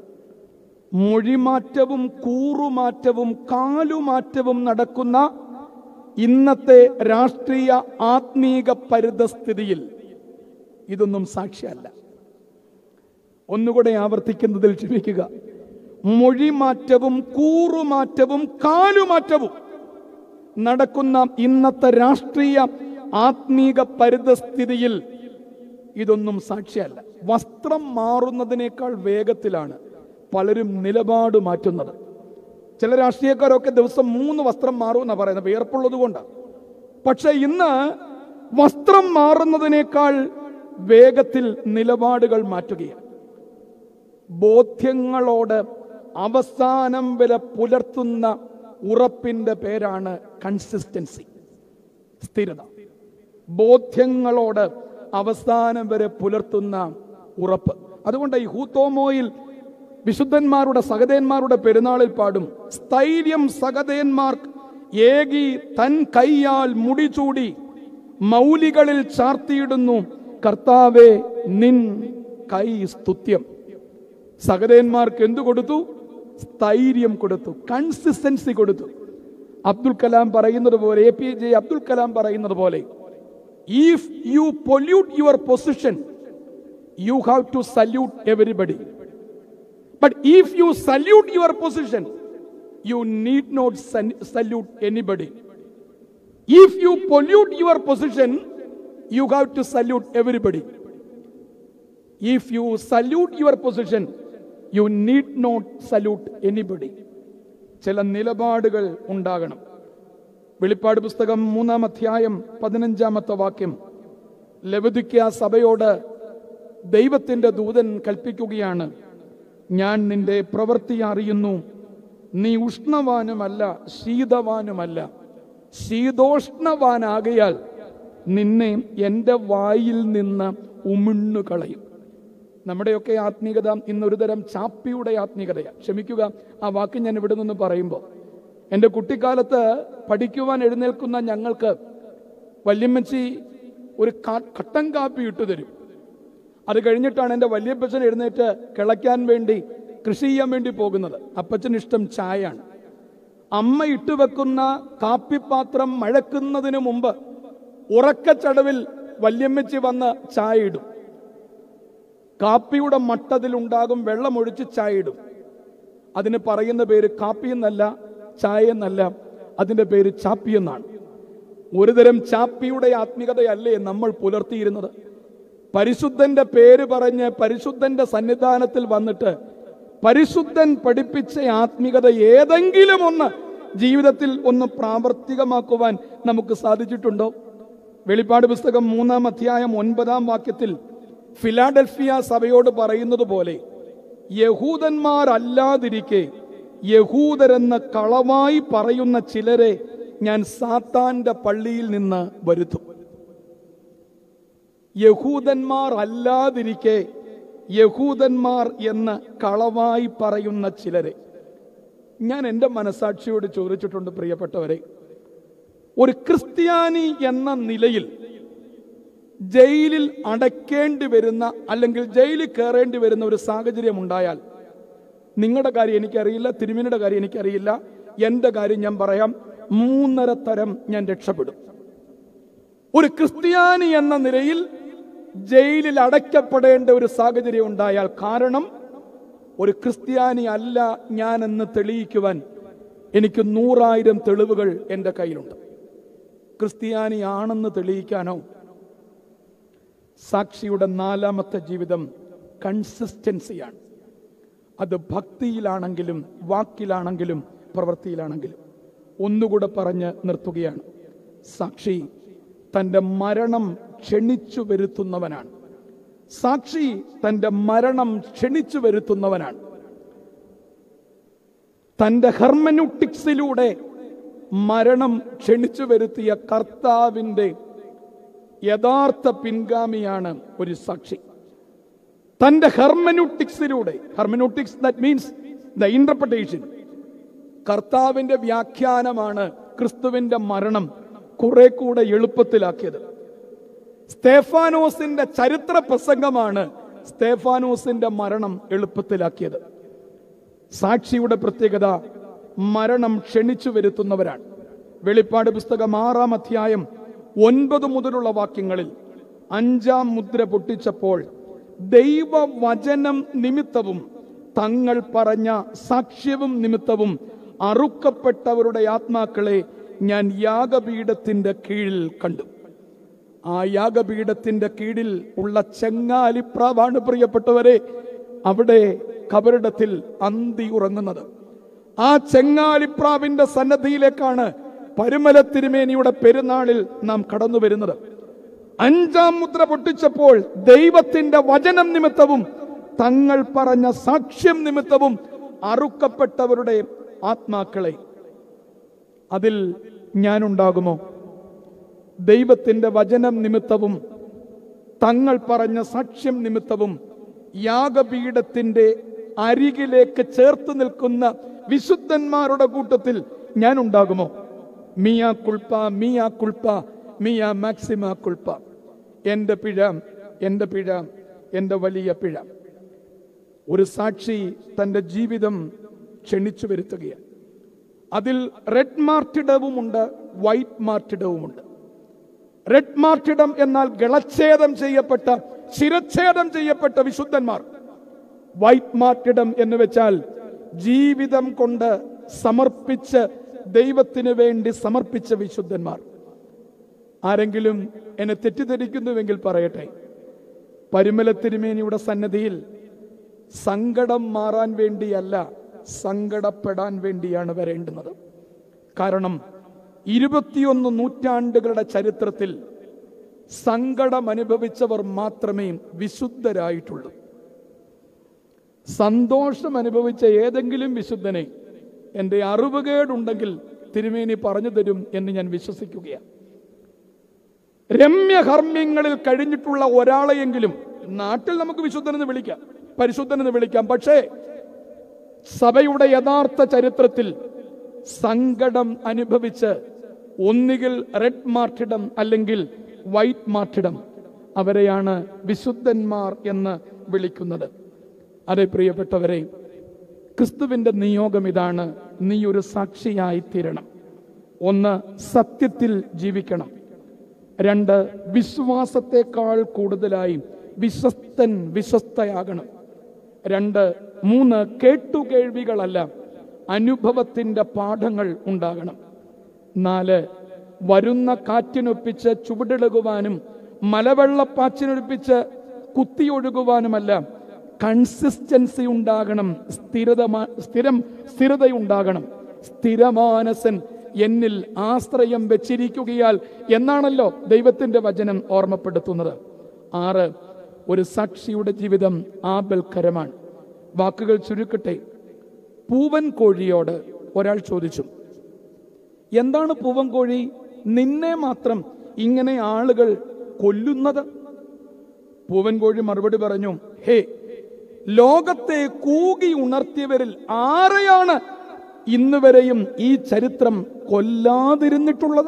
Speaker 1: മൊഴിമാറ്റവും കൂറുമാറ്റവും കാലുമാറ്റവും നടക്കുന്ന ഇന്നത്തെ രാഷ്ട്രീയ ആത്മീക പരിതസ്ഥിതിയിൽ ഇതൊന്നും സാക്ഷിയല്ല ഒന്നുകൂടെ ആവർത്തിക്കുന്നതിൽ ക്ഷമിക്കുക മൊഴിമാറ്റവും കൂറുമാറ്റവും കാലുമാറ്റവും നടക്കുന്ന ഇന്നത്തെ രാഷ്ട്രീയ ആത്മീക പരിതസ്ഥിതിയിൽ ഇതൊന്നും സാക്ഷിയല്ല വസ്ത്രം മാറുന്നതിനേക്കാൾ വേഗത്തിലാണ് പലരും നിലപാട് മാറ്റുന്നത് ചില രാഷ്ട്രീയക്കാരൊക്കെ ദിവസം മൂന്ന് വസ്ത്രം മാറുമെന്നാണ് പറയുന്നത് വിയർപ്പുള്ളത് കൊണ്ടാണ് പക്ഷെ ഇന്ന് വസ്ത്രം മാറുന്നതിനേക്കാൾ വേഗത്തിൽ നിലപാടുകൾ മാറ്റുകയാണ് ബോധ്യങ്ങളോട് അവസാനം വരെ പുലർത്തുന്ന ഉറപ്പിന്റെ പേരാണ് കൺസിസ്റ്റൻസി സ്ഥിരത ബോധ്യങ്ങളോട് അവസാനം വരെ പുലർത്തുന്ന ഉറപ്പ് അതുകൊണ്ട് ഈ ഹൂത്തോമോയിൽ വിശുദ്ധന്മാരുടെ സഹതന്മാരുടെ പെരുന്നാളിൽ പാടും സ്ഥൈര്യം സഹതന്മാർ ഏകി തൻ കൈയാൽ മുടിചൂടി മൗലികളിൽ ചാർത്തിയിടുന്നു കർത്താവെ നിൻ കൈ സ്തുത്യം സഹതന്മാർക്ക് എന്തു കൊടുത്തു സ്ഥൈര്യം കൊടുത്തു കൺസിസ്റ്റൻസി കൊടുത്തു അബ്ദുൽ കലാം പറയുന്നത് പോലെ A P J Abdul Kalam പറയുന്നത് പോലെ if you pollute your position you have to salute everybody but if you salute your position you need not salute anybody if you pollute your position you have to salute everybody if you salute your position you need not salute anybody ചില നിലപാടുകൾ ഉണ്ടാകണം വെളിപ്പാട് പുസ്തകം മൂന്നാം അധ്യായം പതിനഞ്ചാമത്തെ വാക്യം ലവദിക്ക സഭയോട് ദൈവത്തിന്റെ ദൂതൻ കൽപ്പിക്കുകയാണ് ഞാൻ നിന്റെ പ്രവൃത്തി അറിയുന്നു നീ ഉഷ്ണവാനുമല്ല ശീതവാനുമല്ല ശീതോഷ്ണവാനാകയാൽ നിന്നെ എൻ്റെ വായിൽ നിന്ന് ഉമിണ്ണു കളയും നമ്മുടെയൊക്കെ ആത്മീകത ഇന്നൊരു തരം ചാപ്പിയുടെ ആത്മീകതയാണ് ക്ഷമിക്കുക ആ വാക്ക് ഞാൻ ഇവിടെ നിന്ന് പറയുമ്പോൾ എൻ്റെ കുട്ടിക്കാലത്ത് പഠിക്കുവാൻ എഴുന്നേൽക്കുന്ന ഞങ്ങൾക്ക് വല്യമ്മച്ചി ഒരു കാ- കട്ടൻ കാപ്പി ഇട്ടു തരും അത് കഴിഞ്ഞിട്ടാണ് എൻ്റെ വല്യപ്പച്ചൻ എഴുന്നേറ്റ് കിളയ്ക്കാൻ വേണ്ടി കൃഷി ചെയ്യാൻ വേണ്ടി പോകുന്നത് അപ്പച്ചന് ഇഷ്ടം ചായയാണ് അമ്മ ഇട്ടുവെക്കുന്ന കാപ്പിപ്പാത്രം മഴക്കുന്നതിന് മുമ്പ് ഉറക്കച്ചടവിൽ വല്യമ്മച്ചി വന്ന് ചായ ഇടും കാപ്പിയുടെ മട്ടതിലുണ്ടാകും വെള്ളമൊഴിച്ച് ചായ ഇടും അതിന് പറയുന്ന പേര് കാപ്പി എന്നല്ല ചായ എന്നല്ല അതിന്റെ പേര് ചാപ്പി എന്നാണ് ഒരുതരം ചാപ്പിയുടെ ആത്മീകതയല്ലേ നമ്മൾ പുലർത്തിയിരുന്നത് പരിശുദ്ധന്റെ പേര് പറഞ്ഞ് പരിശുദ്ധന്റെ സന്നിധാനത്തിൽ വന്നിട്ട് പരിശുദ്ധൻ പഠിപ്പിച്ച ആത്മീകത ഏതെങ്കിലും ഒന്ന് ജീവിതത്തിൽ ഒന്ന് പ്രാവർത്തികമാക്കുവാൻ നമുക്ക് സാധിച്ചിട്ടുണ്ടോ വെളിപ്പാട് പുസ്തകം മൂന്നാം അധ്യായം ഒൻപതാം വാക്യത്തിൽ ഫിലാഡൽഫിയ സഭയോട് പറയുന്നത് പോലെ യഹൂദന്മാരല്ലാതിരിക്കെ യഹൂദരെന്ന് കളവായി പറയുന്ന ചിലരെ ഞാൻ സാത്താന്റെ പള്ളിയിൽ നിന്ന് വരുത്തും യഹൂദന്മാർ അല്ലാതിരിക്കെ യഹൂദന്മാർ എന്ന് കളവായി പറയുന്ന ചിലരെ ഞാൻ എൻ്റെ മനസാക്ഷിയോട് ചോദിച്ചിട്ടുണ്ട് പ്രിയപ്പെട്ടവരെ ഒരു ക്രിസ്ത്യാനി എന്ന നിലയിൽ ജയിലിൽ അടയ്ക്കേണ്ടി വരുന്ന അല്ലെങ്കിൽ ജയിലിൽ കയറേണ്ടി വരുന്ന ഒരു സാഹചര്യം ഉണ്ടായാൽ നിങ്ങളുടെ കാര്യം എനിക്കറിയില്ല തിരുമിനിയുടെ കാര്യം എനിക്കറിയില്ല എൻ്റെ കാര്യം ഞാൻ പറയാം മൂന്നര തരം ഞാൻ രക്ഷപ്പെടും ഒരു ക്രിസ്ത്യാനി എന്ന നിലയിൽ ജയിലിൽ അടയ്ക്കപ്പെടേണ്ട ഒരു സാഹചര്യം ഉണ്ടായാൽ കാരണം ഒരു ക്രിസ്ത്യാനി അല്ല ഞാനെന്ന് തെളിയിക്കുവാൻ എനിക്ക് നൂറായിരം തെളിവുകൾ എൻ്റെ കയ്യിലുണ്ട് ക്രിസ്ത്യാനി ആണെന്ന് തെളിയിക്കാനോ സാക്ഷിയുടെ നാലാമത്തെ ജീവിതം കൺസിസ്റ്റൻസിയാണ് അത് ഭക്തിയിലാണെങ്കിലും വാക്കിലാണെങ്കിലും പ്രവൃത്തിയിലാണെങ്കിലും ഒന്നുകൂടെ പറഞ്ഞ് നിർത്തുകയാണ് സാക്ഷി തൻ്റെ മരണം ക്ഷണിച്ചു വരുത്തുന്നവനാണ് സാക്ഷി തൻ്റെ മരണം ക്ഷണിച്ചു വരുത്തുന്നവനാണ് തൻ്റെ ഹെർമനുട്ടിക്സിലൂടെ മരണം ക്ഷണിച്ചു വരുത്തിയ കർത്താവിൻ്റെ യഥാർത്ഥ പിൻഗാമിയാണ് ഒരു സാക്ഷി തന്റെ ഹെർമനുട്ടിക്സിലൂടെ hermeneutics that means the interpretation കർത്താവിന്റെ വ്യാഖ്യാനമാണ് ക്രിസ്തുവിന്റെ മരണം കുറെ കൂടെ എളുപ്പത്തിലാക്കിയത് സ്തേഫാനോസിന്റെ ചരിത്ര പ്രസംഗമാണ് സ്തേഫാനോസിന്റെ മരണം എളുപ്പത്തിലാക്കിയത് സാക്ഷിയുടെ പ്രത്യേകത മരണം ക്ഷണിച്ചു വരുത്തുന്നവരാണ് വെളിപ്പാട് പുസ്തകം ആറാം അധ്യായം ഒൻപത് മുതലുള്ള വാക്യങ്ങളിൽ അഞ്ചാം മുദ്ര പൊട്ടിച്ചപ്പോൾ ദൈവവചനം നിമിത്തവും തങ്ങൾ പറഞ്ഞ സാക്ഷ്യവും നിമിത്തവും അറുക്കപ്പെട്ടവരുടെ ആത്മാക്കളെ ഞാൻ യാഗപീഠത്തിന്റെ കീഴിൽ കണ്ടു ആ യാഗപീഠത്തിന്റെ കീഴിൽ ഉള്ള ചെങ്ങാലിപ്രാവാണ് പ്രിയപ്പെട്ടവരെ അവിടെ കബറിടത്തിൽ അന്തി ഉറങ്ങുന്നത് ആ ചെങ്ങാലിപ്രാവിന്റെ സന്നദ്ധിയിലേക്കാണ് പരുമല തിരുമേനിയുടെ പെരുന്നാളിൽ നാം കടന്നു വരുന്നത് അഞ്ചാം മുദ്ര പൊട്ടിച്ചപ്പോൾ ദൈവത്തിന്റെ വചനം നിമിത്തവും തങ്ങൾ പറഞ്ഞ സാക്ഷ്യം നിമിത്തവും അറുക്കപ്പെട്ടവരുടെ ആത്മാക്കളെ അതിൽ ഞാനുണ്ടാകുമോ ദൈവത്തിന്റെ വചനം നിമിത്തവും തങ്ങൾ പറഞ്ഞ സാക്ഷ്യം നിമിത്തവും യാഗപീഠത്തിന്റെ അരികിലേക്ക് ചേർത്ത് നിൽക്കുന്ന വിശുദ്ധന്മാരുടെ കൂട്ടത്തിൽ ഞാൻ ഉണ്ടാകുമോ മിയ കുൾപ്പ മിയ കുൾപ്പ മിയ മാക്സിമ കുൾപ്പ എൻ്റെ പിഴ എൻ്റെ പിഴ എൻ്റെ വലിയ പിഴ ഒരു സാക്ഷി തൻ്റെ ജീവിതം ക്ഷണിച്ചു വരുത്തുകയാണ് അതിൽ റെഡ് മാർട്ടിടവുമുണ്ട് വൈറ്റ് മാർട്ടിടവുമുണ്ട് റെഡ് മാർട്ടിടം എന്നാൽ ഗളച്ഛേദം ചെയ്യപ്പെട്ട ശിരച്ഛേദം ചെയ്യപ്പെട്ട വിശുദ്ധന്മാർ വൈറ്റ് മാർട്ടിടം എന്ന് വെച്ചാൽ ജീവിതം കൊണ്ട് സമർപ്പിച്ച് ദൈവത്തിന് വേണ്ടി സമർപ്പിച്ച വിശുദ്ധന്മാർ ആരെങ്കിലും എന്നെ തെറ്റിദ്ധരിക്കുന്നുവെങ്കിൽ പറയട്ടെ പരിമല തിരുമേനിയുടെ സന്നദ്ധിയിൽ സങ്കടം മാറാൻ വേണ്ടിയല്ല സങ്കടപ്പെടാൻ വേണ്ടിയാണ് വരേണ്ടുന്നത് കാരണം ഇരുപത്തിയൊന്ന് നൂറ്റാണ്ടുകളുടെ ചരിത്രത്തിൽ സങ്കടം അനുഭവിച്ചവർ മാത്രമേ വിശുദ്ധരായിട്ടുള്ളൂ സന്തോഷം അനുഭവിച്ച ഏതെങ്കിലും വിശുദ്ധനെ എൻ്റെ അറിവുകേടുണ്ടെങ്കിൽ തിരുമേനി പറഞ്ഞു തരും എന്ന് ഞാൻ വിശ്വസിക്കുകയാണ് രമ്യകർമ്മ്യങ്ങളിൽ കഴിഞ്ഞിട്ടുള്ള ഒരാളെയെങ്കിലും നാട്ടിൽ നമുക്ക് വിശുദ്ധനെന്ന് വിളിക്കാം പരിശുദ്ധനെന്ന് വിളിക്കാം പക്ഷേ സഭയുടെ യഥാർത്ഥ ചരിത്രത്തിൽ സങ്കടം അനുഭവിച്ച് ഒന്നുകിൽ റെഡ് മാർട്ടിടം അല്ലെങ്കിൽ വൈറ്റ് മാർട്ടിടം അവരെയാണ് വിശുദ്ധന്മാർ എന്ന് വിളിക്കുന്നത് അതെ പ്രിയപ്പെട്ടവരെ ക്രിസ്തുവിന്റെ നിയോഗം ഇതാണ് നീ ഒരു സാക്ഷിയായി തീരണം ഒന്ന് സത്യത്തിൽ ജീവിക്കണം രണ്ട് വിശ്വാസത്തെക്കാൾ കൂടുതലായി വിശ്വസ്തൻ വിശ്വസ്തയാകണം രണ്ട് മൂന്ന് കേട്ടുകേൾവികളല്ല അനുഭവത്തിന്റെ പാഠങ്ങൾ ഉണ്ടാകണം നാല് വരുന്ന കാറ്റിനൊപ്പിച്ച് ചുവടിളകുവാനും മലവെള്ളപ്പാച്ചിനൊപ്പിച്ച് കുത്തിയൊഴുകുവാനുമല്ല കൺസിസ്റ്റൻസി ഉണ്ടാകണം സ്ഥിരതമാ സ്ഥിരം സ്ഥിരതയുണ്ടാകണം സ്ഥിരമാനസൻ എന്നിൽ ആശ്രയം വെച്ചിരിക്കുകയാൽ എന്നാണല്ലോ ദൈവത്തിന്റെ വചനം ഓർമ്മപ്പെടുത്തുന്നത് ആറ് ഒരു സാക്ഷിയുടെ ജീവിതം ആബൽക്കരമാണ് വാക്കുകൾ ചുരുക്കട്ടെ പൂവൻ കോഴിയോട് ഒരാൾ ചോദിച്ചു എന്താണ് പൂവൻ കോഴി നിന്നെ മാത്രം ഇങ്ങനെ ആളുകൾ കൊല്ലുന്നത് പൂവൻ കോഴി മറുപടി പറഞ്ഞു ഹേ ലോകത്തെ കൂകി ഉണർത്തിയവരിൽ ആരെയാണ് ഇന്ന് വരെയും ഈ ചരിത്രം കൊല്ലാതിരുന്നിട്ടുള്ളത്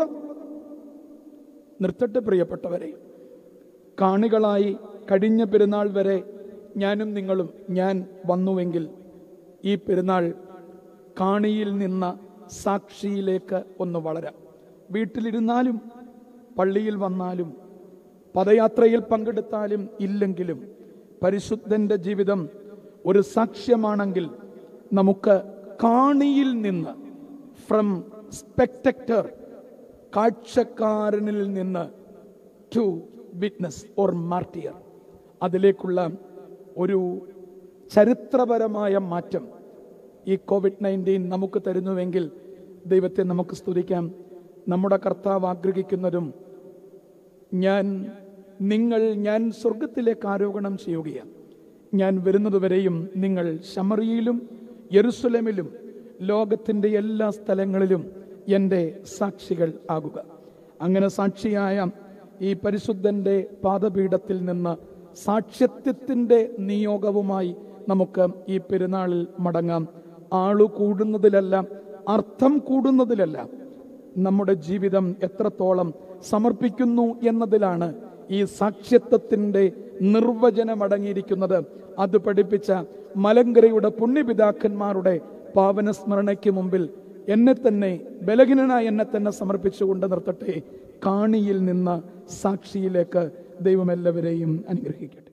Speaker 1: നിർത്തട്ടെ പ്രിയപ്പെട്ടവരെ കാണികളായി കഴിഞ്ഞ പെരുന്നാൾ വരെ ഞാനും നിങ്ങളും ഞാൻ വന്നുവെങ്കിൽ ഈ പെരുന്നാൾ കാണിയിൽ നിന്ന് സാക്ഷിയിലേക്ക് ഒന്ന് വളരാം വീട്ടിലിരുന്നാലും പള്ളിയിൽ വന്നാലും പദയാത്രയിൽ പങ്കെടുത്താലും ഇല്ലെങ്കിലും പരിശുദ്ധന്റെ ജീവിതം ഒരു സാക്ഷ്യമാണെങ്കിൽ നമുക്ക് കാണിയിൽ നിന്ന് ഫ്രം സ്പെക്ടക്ടർ കാഴ്ചക്കാരനിൽ നിന്ന് ടു വിറ്റ്നസ് ഓർ മാർട്ടിയർ അതിലേക്കുള്ള ഒരു ചരിത്രപരമായ മാറ്റം ഈ കോവിഡ് നയൻറ്റീൻ നമുക്ക് തരുന്നുവെങ്കിൽ ദൈവത്തെ നമുക്ക് സ്തുതിക്കാം നമ്മുടെ കർത്താവ് ആഗ്രഹിക്കുന്നതും ഞാൻ നിങ്ങൾ ഞാൻ സ്വർഗത്തിലേക്ക് ആരോപണം ചെയ്യുകയാണ് ഞാൻ വരുന്നതുവരെയും നിങ്ങൾ ശമറിയിലും യെറുസലേമിലും ലോകത്തിൻ്റെ എല്ലാ സ്ഥലങ്ങളിലും എൻ്റെ സാക്ഷികൾ ആകുക അങ്ങനെ സാക്ഷിയായ ഈ പരിശുദ്ധൻ്റെ പാദപീഠത്തിൽ നിന്ന് സാക്ഷ്യത്വത്തിൻ്റെ നിയോഗവുമായി നമുക്ക് ഈ പെരുന്നാളിൽ മടങ്ങാം ആളു കൂടുന്നതിലല്ല അർത്ഥം കൂടുന്നതിലല്ല നമ്മുടെ ജീവിതം എത്രത്തോളം സമർപ്പിക്കുന്നു എന്നതിലാണ് ഈ സാക്ഷ്യത്വത്തിന്റെ നിർവചനം അടങ്ങിയിരിക്കുന്നത് അത് പഠിപ്പിച്ച മലങ്കരയുടെ പുണ്യപിതാക്കന്മാരുടെ പാവന സ്മരണയ്ക്ക് മുമ്പിൽ എന്നെ തന്നെ ബലഹീനനായ എന്നെ തന്നെ സമർപ്പിച്ചുകൊണ്ട് നിർത്തട്ടെ കാണിയിൽ നിന്ന് സാക്ഷിയിലേക്ക് ദൈവം എല്ലാവരെയും അനുഗ്രഹിക്കട്ടെ